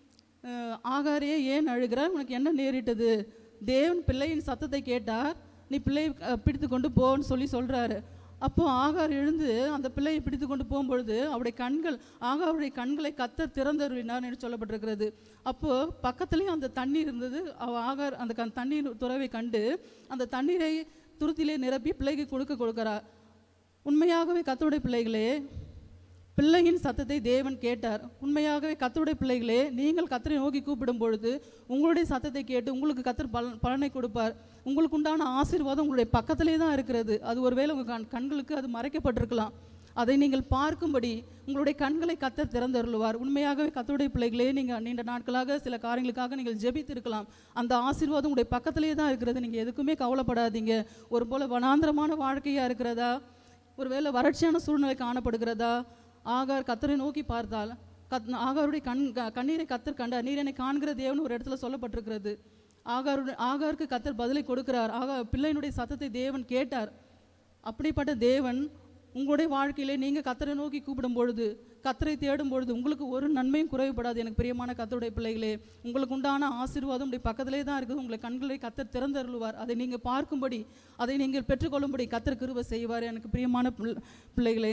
அஹ், ஆகாரே ஏன் அழுகிறாய் உனக்கு என்ன நேரிட்டது தேவன் பிள்ளையின் சத்தத்தை கேட்டார் நீ பிள்ளையை அஹ், பிடித்து கொண்டு போன்னு சொல்லி சொல்றாரு அப்போ ஆகார் எழுந்து அந்த பிள்ளையை பிடித்து கொண்டு போகும்பொழுது அவருடைய கண்கள் ஆகாருடைய கண்களை கத்தர் திறந்தருளினார் என்று சொல்லப்பட்டிருக்கிறது அப்போ பக்கத்துலேயும் அந்த தண்ணீர் இருந்தது அவ ஆகார் அந்த கண் தண்ணீர் துறவை கண்டு அந்த தண்ணீரை துருத்திலே நிரப்பி பிள்ளைக்கு கொடுக்க கொடுக்கிறார் உண்மையாகவே கத்தருடைய பிள்ளைகளே பிள்ளையின் சத்தத்தை தேவன் கேட்டார் உண்மையாகவே கத்தருடைய பிள்ளைகளே நீங்கள் கத்தரை நோக்கி கூப்பிடும் பொழுது உங்களுடைய சத்தத்தை கேட்டு உங்களுக்கு கத்தர் பலன் பலனை கொடுப்பார் உங்களுக்கு உண்டான ஆசீர்வாதம் உங்களுடைய பக்கத்திலே தான் இருக்கிறது அது ஒருவேளை உங்கள் கண் கண்களுக்கு அது மறைக்கப்பட்டிருக்கலாம் அதை நீங்கள் பார்க்கும்படி உங்களுடைய கண்களை கத்தர் திறந்தருளுவார் உண்மையாகவே கத்தருடைய பிள்ளைகளே நீங்கள் நீண்ட நாட்களாக சில காரியங்களுக்காக நீங்கள் ஜெபித்திருக்கலாம் அந்த ஆசீர்வாதம் உங்களுடைய பக்கத்திலே தான் இருக்கிறது நீங்கள் எதுக்குமே கவலைப்படாதீங்க ஒரு போல வனாந்திரமான வாழ்க்கையாக இருக்கிறதா ஒருவேளை வறட்சியான சூழ்நிலை காணப்படுகிறதா ஆகார் கத்தரை நோக்கி பார்த்தால் கத் ஆகாருடைய கண் க- கண்ணீரை கத்தர் கண்டார் நீர் என்னை காண்கிற தேவன் ஒரு இடத்துல சொல்லப்பட்டிருக்கிறது ஆகாருடைய ஆகாருக்கு கத்தர் பதிலை கொடுக்கிறார் ஆகா பிள்ளையினுடைய சத்தத்தை தேவன் கேட்டார் அப்படிப்பட்ட தேவன் உங்களுடைய வாழ்க்கையிலே நீங்கள் கத்தரை நோக்கி கூப்பிடும் பொழுது கத்தரை தேடும் பொழுது உங்களுக்கு ஒரு நன்மையும் குறைவுபடாது எனக்கு பிரியமான கத்தருடைய பிள்ளைகளே உங்களுக்கு உண்டான ஆசீர்வாதம் உடைய பக்கத்திலே தான் இருக்குது உங்களை கண்களை கத்தர் திறந்தருளுவார் அதை நீங்கள் பார்க்கும்படி அதை நீங்கள் பெற்றுக்கொள்ளும்படி கத்தர் கிருபை செய்வார் எனக்கு பிரியமான பிள்ளை- பிள்ளைகளே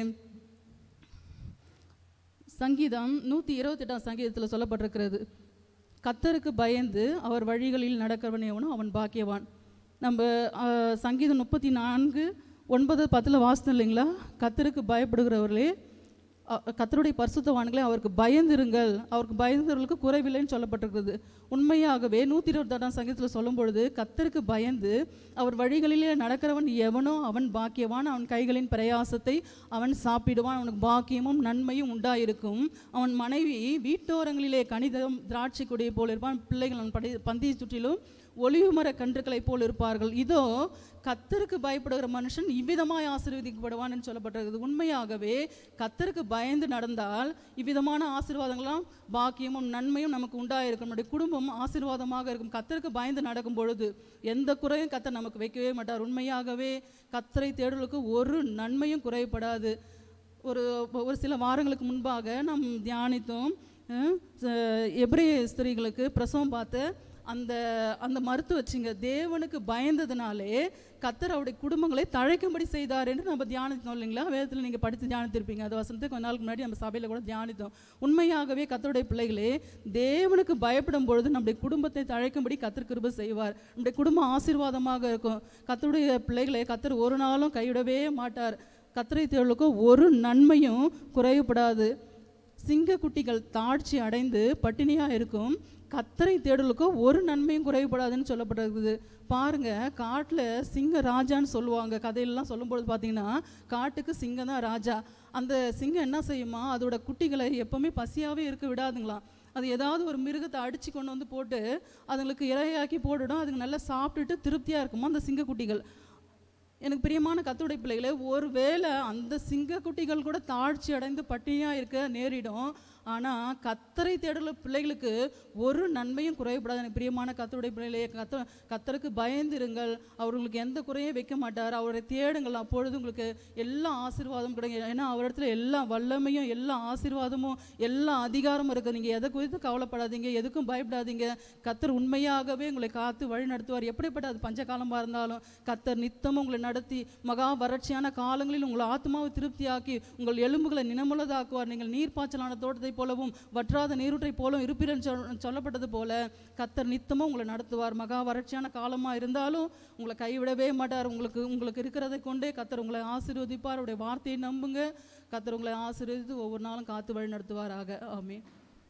சங்கீதம் நூற்றி இருபத்தெட்டாம் சங்கீதத்தில் சொல்லப்பட்டிருக்கிறது கத்தருக்கு பயந்து அவர் வழிகளில் நடக்கிறவன் எவனோ அவன் பாக்கியவான் நம்ம ஆஹ், சங்கீதம் முப்பத்தி நான்கு ஒன்பது பத்தில் வாசனம் இல்லைங்களா கத்தருக்கு பயப்படுகிறவர்களே அ- கத்தருடைய பரிசுத்தவான்களே அவருக்கு பயந்திருங்கள் அவருக்கு பயந்தவர்களுக்கு குறைவில்லைன்னு சொல்லப்பட்டிருக்கிறது உண்மையாகவே நூற்றி இருபத்தெட்டாம் சங்கீதத்தில் சொல்லும் பொழுது கத்தருக்கு பயந்து அவர் வழிகளிலே நடக்கிறவன் எவனோ அவன் பாக்கியவான் அவன் கைகளின் பிரயாசத்தை அவன் சாப்பிடுவான் அவனுக்கு பாக்கியமும் நன்மையும் உண்டாயிருக்கும் அவன் மனைவி வீட்டோரங்களிலே கணிதம் திராட்சை கொடியை போல் இருப்பான் பிள்ளைகள் அவன் படி பந்தியை சுற்றிலும் ஒளிவு மர கன்றுகளைப் போல் இருப்பார்கள் இதோ கத்தருக்கு பயப்படுகிற மனுஷன் இவ்விதமாய் ஆசீர்வதிக்கப்படுவான் என்று சொல்லப்பட்டிருக்கிறது உண்மையாகவே கத்தருக்கு பயந்து நடந்தால் இவ்விதமான ஆசீர்வாதங்களாம் பாக்கியமும் நன்மையும் நமக்கு உண்டாயிருக்கும் நம்முடைய குடும்பம் ஆசீர்வாதமாக இருக்கும் கத்தருக்கு பயந்து நடக்கும் பொழுது எந்த குறையும் கத்தர் நமக்கு வைக்கவே மாட்டார் உண்மையாகவே கத்தரை தேடலுக்கு ஒரு நன்மையும் குறைபடாது ஒரு ஒரு சில வாரங்களுக்கு முன்பாக நாம் தியானித்தோம் அஹ், ச- எபிரேய ஸ்திரீகளுக்கு பிரசவம் பார்த்து அந்த அந்த மருத்துவச்சிங்க தேவனுக்கு பயந்ததுனாலே கத்தர் அவருடைய குடும்பங்களை தழைக்கும்படி செய்தார் என்று நம்ம தியானித்தோம் இல்லைங்களா வேதத்தில் நீங்கள் படித்து தியானித்திருப்பீங்க அது வசனத்துக்கு கொஞ்ச நாளுக்கு முன்னாடி நம்ம சபையில் கூட தியானித்தோம் உண்மையாகவே கத்தருடைய பிள்ளைகளே தேவனுக்கு பயப்படும் பொழுது நம்முடைய குடும்பத்தை தழைக்கும்படி கத்தர் கிருபை செய்வார் நம்முடைய குடும்பம் ஆசீர்வாதமாக இருக்கும் கத்தருடைய பிள்ளைகளை கத்தர் ஒரு நாளும் கைவிடவே மாட்டார் கத்தரை தேவலுக்கு ஒரு நன்மையும் குறைவுபடாது சிங்கக்குட்டிகள் தாழ்ச்சி அடைந்து பட்டினியாக இருக்கும் கத்தரை தேடலுக்கோ ஒரு நன்மையும் குறைவுபடாதுன்னு சொல்லப்பட்டிருக்குது பாருங்க காட்டில் சிங்க ராஜான்னு சொல்லுவாங்க கதையெல்லாம் சொல்லும்போது பார்த்தீங்கன்னா காட்டுக்கு சிங்கம் தான் ராஜா அந்த சிங்கம் என்ன செய்யுமா அதோட குட்டிகளை எப்பவுமே பசியாகவே இருக்க விடாதுங்களாம் அது ஏதாவது ஒரு மிருகத்தை அடித்து கொண்டு வந்து போட்டு அதுங்களுக்கு இரையாக்கி போட்டுடும் அதுங்க நல்லா சாப்பிட்டுட்டு திருப்தியாக இருக்குமா அந்த சிங்கக்குட்டிகள் எனக்கு பிரியமான கத்துடைய பிள்ளைகளே ஒருவேளை அந்த சிங்கக்குட்டிகள் கூட தாழ்ச்சி அடைந்து பட்டினியாக இருக்க நேரிடும் ஆனால் கத்தரை தேடல பிள்ளைகளுக்கு ஒரு நன்மையும் குறையப்படாது எனக்கு பிரியமான கத்தருடைய பிள்ளைகளே கத்த கத்தருக்கு பயந்திருங்கள் அவர்களுக்கு எந்த குறையும் வைக்க மாட்டார் அவரை தேடுங்கள் அப்பொழுது உங்களுக்கு எல்லா ஆசீர்வாதமும் கிடைக்கும் ஏன்னா அவரிடத்துல எல்லா வல்லமையும் எல்லா ஆசீர்வாதமும் எல்லா அதிகாரமும் இருக்குது நீங்கள் எதை குறித்து கவலைப்படாதீங்க எதுக்கும் பயப்படாதீங்க கத்தர் உண்மையாகவே உங்களை காத்து வழி நடத்துவார் எப்படிப்பட்ட அது பஞ்சகாலமாக இருந்தாலும் கத்தர் நித்தமும் உங்களை நடத்தி மகா வறட்சியான காலங்களில் உங்கள் ஆத்மாவை திருப்தியாக்கி உங்கள் எலும்புகளை நினமுள்ளதாக்குவார் நீங்கள் நீர்ப்பாய்ச்சலான தோட்டத்தை போலவும் வற்றாத நீரூற்றை போலவும் இருப்பீர்கள் சொல் சொல்லப்பட்டது போல கத்தர் நித்தமும் உங்களை நடத்துவார் மகா வறட்சியான காலமாக இருந்தாலும் உங்களை கைவிடவே மாட்டார் உங்களுக்கு உங்களுக்கு இருக்கிறதை கொண்டே கத்தர் உங்களை ஆசீர்வதிப்பார் அவருடைய வார்த்தையை நம்புங்க கத்தர் உங்களை ஆசீர்வதித்து ஒவ்வொரு நாளும் காத்து வழி நடத்துவாராக ஆமென்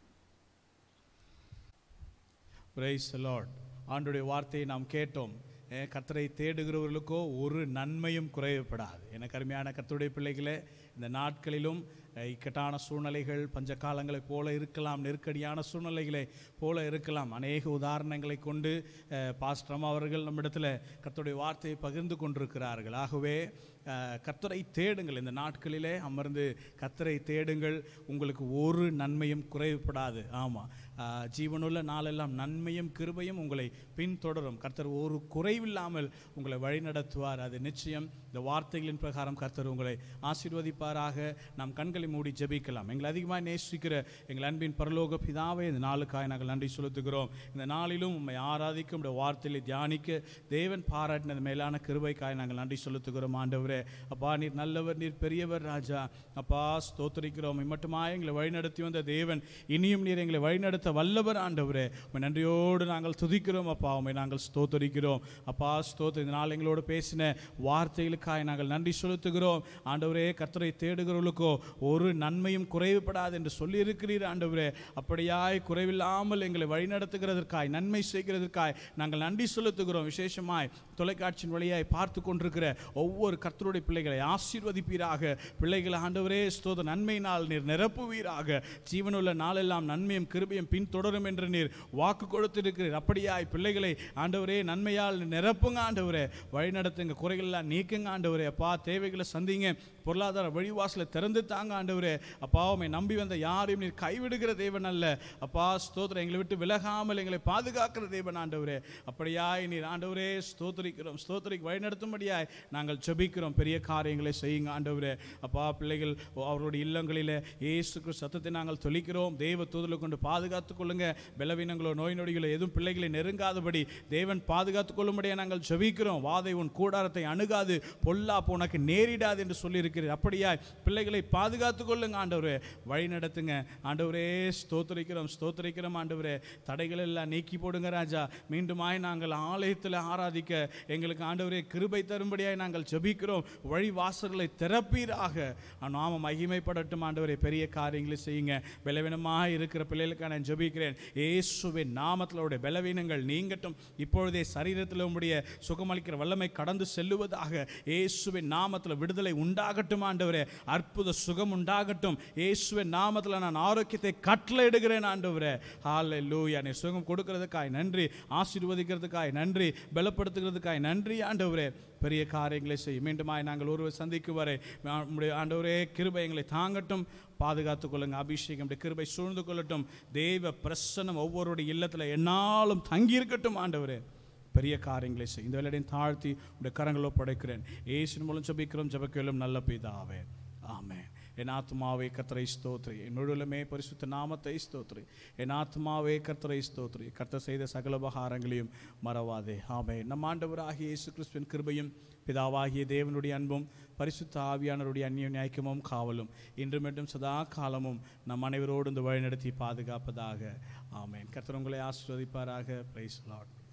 பிரைஸ் லார்ட் ஆண்டுடைய வார்த்தையை நாம் கேட்டோம் அஹ் கர்த்தரை தேடுகிறவர்களுக்கோ ஒரு நன்மையும் குறைவுபடாது எனக்கு அருமையான கர்த்தருடைய பிள்ளைகளே இந்த நாட்களிலும் அஹ் இக்கட்டான சூழ்நிலைகள் பஞ்ச காலங்களைப் போல இருக்கலாம் நெருக்கடியான சூழ்நிலைகளை போல இருக்கலாம் அநேக உதாரணங்களை கொண்டு அஹ் பாஸ்டர் அவர்கள் நம்மிடத்தில் கர்த்தருடைய வார்த்தையை பகிர்ந்து கொண்டிருக்கிறார்கள் ஆகவே அஹ் கர்த்தரை தேடுங்கள் இந்த நாட்களிலே அமர்ந்து கர்த்தரை தேடுங்கள் உங்களுக்கு ஒரு நன்மையும் குறைவுபடாது ஆமாம் ஜீவனுள்ள நாளெல்லாம் நன்மையும் கிருபையும் உங்களை பின்தொடரும் கர்த்தர் ஒரு குறைவில்லாமல் உங்களை வழிநடத்துவார் அது நிச்சயம் இந்த வார்த்தைகளின் பிரகாரம் கர்த்தர் உங்களை ஆசீர்வதிப்பாராக நாம் கண்களை மூடி ஜெபிக்கலாம் எங்களை அதிகமாக நேசிக்கிற எங்கள் அன்பின் பரலோக பிதாவே இந்த நாளுக்காக நாங்கள் நன்றி செலுத்துகிறோம் இந்த நாளிலும் உண்மை ஆராதிக்க உடைய வார்த்தையை தியானிக்க தேவன் பாராட்டினது மேலான கிருபைக்காய் நாங்கள் நன்றி செலுத்துகிறோம் ஆண்டவரே ஆண்டவரே அப்பா நீர் நல்லவர் நீர் பெரியவர் ராஜா அப்பா ஸ்தோத்திரிக்கிறோம் இம்மட்டுமா எங்களை வழிநடத்தி வந்த தேவன் இனியும் நீர் எங்களை வழிநடத்த வல்லவர் ஆண்டவரே உம்மை நன்றியோடு நாங்கள் துதிக்கிறோம் அப்பா உம்மை நாங்கள் ஸ்தோத்தரிக்கிறோம் அப்பா ஸ்தோத்திர இந்த நாள் எங்களோடு பேசின வார்த்தைகளுக்காய் நாங்கள் நன்றி செலுத்துகிறோம் ஆண்டவரே கர்த்தரை தேடுகிறவர்களுக்கோ ஒரு நன்மையும் குறைவுபடாது என்று சொல்லி இருக்கிறீர் ஆண்டவரே அப்படியாய் குறைவில்லாமல் எங்களை வழிநடத்துகிறதற்காய் நன்மை செய்கிறதற்காய் நாங்கள் நன்றி செலுத்துகிறோம் விசேஷமாய் தொலைக்காட்சியின் வழியாய் பார்த்து கொண்டிருக்கிற ஒவ்வொரு கர்த்தருடைய பிள்ளைகளை ஆசீர்வதிப்பீராக பிள்ளைகளை ஆண்டவரே ஸ்தோத நன்மையினால் நீர் நிரப்புவீராக ஜீவனுள்ள நாளெல்லாம் நன்மையும் கிருபையும் பின்தொடரும் என்று நீர் வாக்கு கொடுத்திருக்கிறீர் அப்படியாய் பிள்ளைகளை ஆண்டவரே நன்மையால் நிரப்புங்க ஆண்டவரே வழிநடத்துங்க குறைகள்லாம் நீக்குங்க ஆண்டவரே அப்பா தேவைகளை சந்திங்க பொருளாதார வழிவாசலை திறந்து தாங்க ஆண்டவரே அப்பா உம்மை நம்பி வந்த யாரையும் நீர் கைவிடுகிற தேவன் அல்ல அப்பா ஸ்தோத்திரம் எங்களை விட்டு விலகாமல் எங்களை பாதுகாக்கிற தேவன் ஆண்டவரே அப்படியாய் நீர் ஆண்டவரே ஸ்தோத்திரிக்கிறோம் ஸ்தோத்திரிக்கு வழிநடத்தும்படியாய் நாங்கள் ஜெபிக்கிறோம் பெரிய காரியங்களை செய்யுங்க ஆண்டவரே அப்பா பிள்ளைகள் அவருடைய இல்லங்களிலே இயேசு கிறிஸ்து சத்தத்தை நாங்கள் தொழிக்கிறோம் தேவ தூதலை கொண்டு பாதுகாத்துக் கொள்ளுங்க பலவீனங்களோ நோய் நொடிகளோ எதுவும் பிள்ளைகளை நெருங்காதபடி தேவன் பாதுகாத்துக் கொள்ளும்படியாக நாங்கள் ஜெபிக்கிறோம் வாதை உன் கூடாரத்தை அணுகாது பொல்லாப்பு உனக்கு நேரிடாது என்று சொல்லியிருக்கிறீர் அப்படியாய் பிள்ளைகளை பாதுகாத்துக் கொள்ளுங்க ஆண்டவரே வழி நடத்துங்க ஆண்டவரே ஸ்தோத்திரிக்கிறோம் ஸ்தோத்திரிக்கிறோம் ஆண்டவரே தடைகள் எல்லாம் நீக்கி போடுங்க ராஜா மீண்டுமாய் நாங்கள் ஆலயத்தில் ஆராதிக்க எங்களுக்கு ஆண்டவரே கிருபை தரும்படியாய் நாங்கள் ஜெபிக்கிறோம் வழி வாசல்களை திறப்பீராக நாம மகிமைப்படட்டும் ஆண்டவரே பெரிய காரியங்களை செய்யுங்க பலவீனமாக இருக்கிற பிள்ளைகளுக்காக நான் ஜெபிக்கிறேன் இயேசுவின் நாமத்திலோட பலவீனங்கள் நீங்கட்டும் இப்பொழுதே சரீரத்தில் உம்முடைய சுகமளிக்கிற வல்லமை கடந்து செல்லுவதாக இயேசுவின் நாமத்தில் விடுதலை உண்டாகட்டும் ஆண்டவரே அற்புத சுகம் உண்டாகட்டும் இயேசுவின் நாமத்தில் நான் ஆரோக்கியத்தை கட்டளையிடுகிறேன் ஆண்டவரே ஹalleluya நீ சுகம் கொடுக்கிறதுக்காய் நன்றி ஆசீர்வதிக்கிறதுக்காய் நன்றி பலப்படுத்துகிறதுக்காய் நன்றி ஆண்டவரே பெரிய காரியங்களை செய்யும் மீண்டுமாய் நாங்கள் ஒருவர் சந்திக்கும் வரை நம்முடைய ஆண்டவரே கிருபை எங்களை தாங்கட்டும் பாதுகாத்துக் கொள்ளுங்க அபிஷேகம் நம்முடைய கிருபை சூழ்ந்து கொள்ளட்டும் தேவ பிரசன்னம் ஒவ்வொருடைய இல்லத்தில் என்னாலும் தங்கி இருக்கட்டும் ஆண்டவரே பெரிய காரியங்களை செய் இந்த வேலையையும் தாழ்த்தி உடைய கரங்களோ படைக்கிறேன் ஏசின் மூலம் ஜபிக்கிறோம் ஜபக்கேளும் நல்ல பிதாவே ஆமென் என் ஆத்மாவே கர்த்தரை ஸ்தோத்ரி என் முழுவலுமே பரிசுத்த நாமத்தை ஸ்தோத்ரி என் ஆத்மாவே கர்த்தரை ஸ்தோத்ரி கர்த்தர் செய்த சகல உபகாரங்களையும் மறவாதே ஆமே நம் ஆண்டவராகிய இயேசு கிறிஸ்துவின் கிருபையும் பிதாவாகிய தேவனுடைய அன்பும் பரிசுத்த ஆவியானவருடைய அந்நிய நியாயக்கமும் காவலும் இன்று மட்டும் சதா காலமும் நம் அனைவரோடு இந்த வழிநடத்தி பாதுகாப்பதாக ஆமேன் கர்த்தர் உங்களை ஆசீர்வதிப்பாராக பிரைஸ் லார்ட்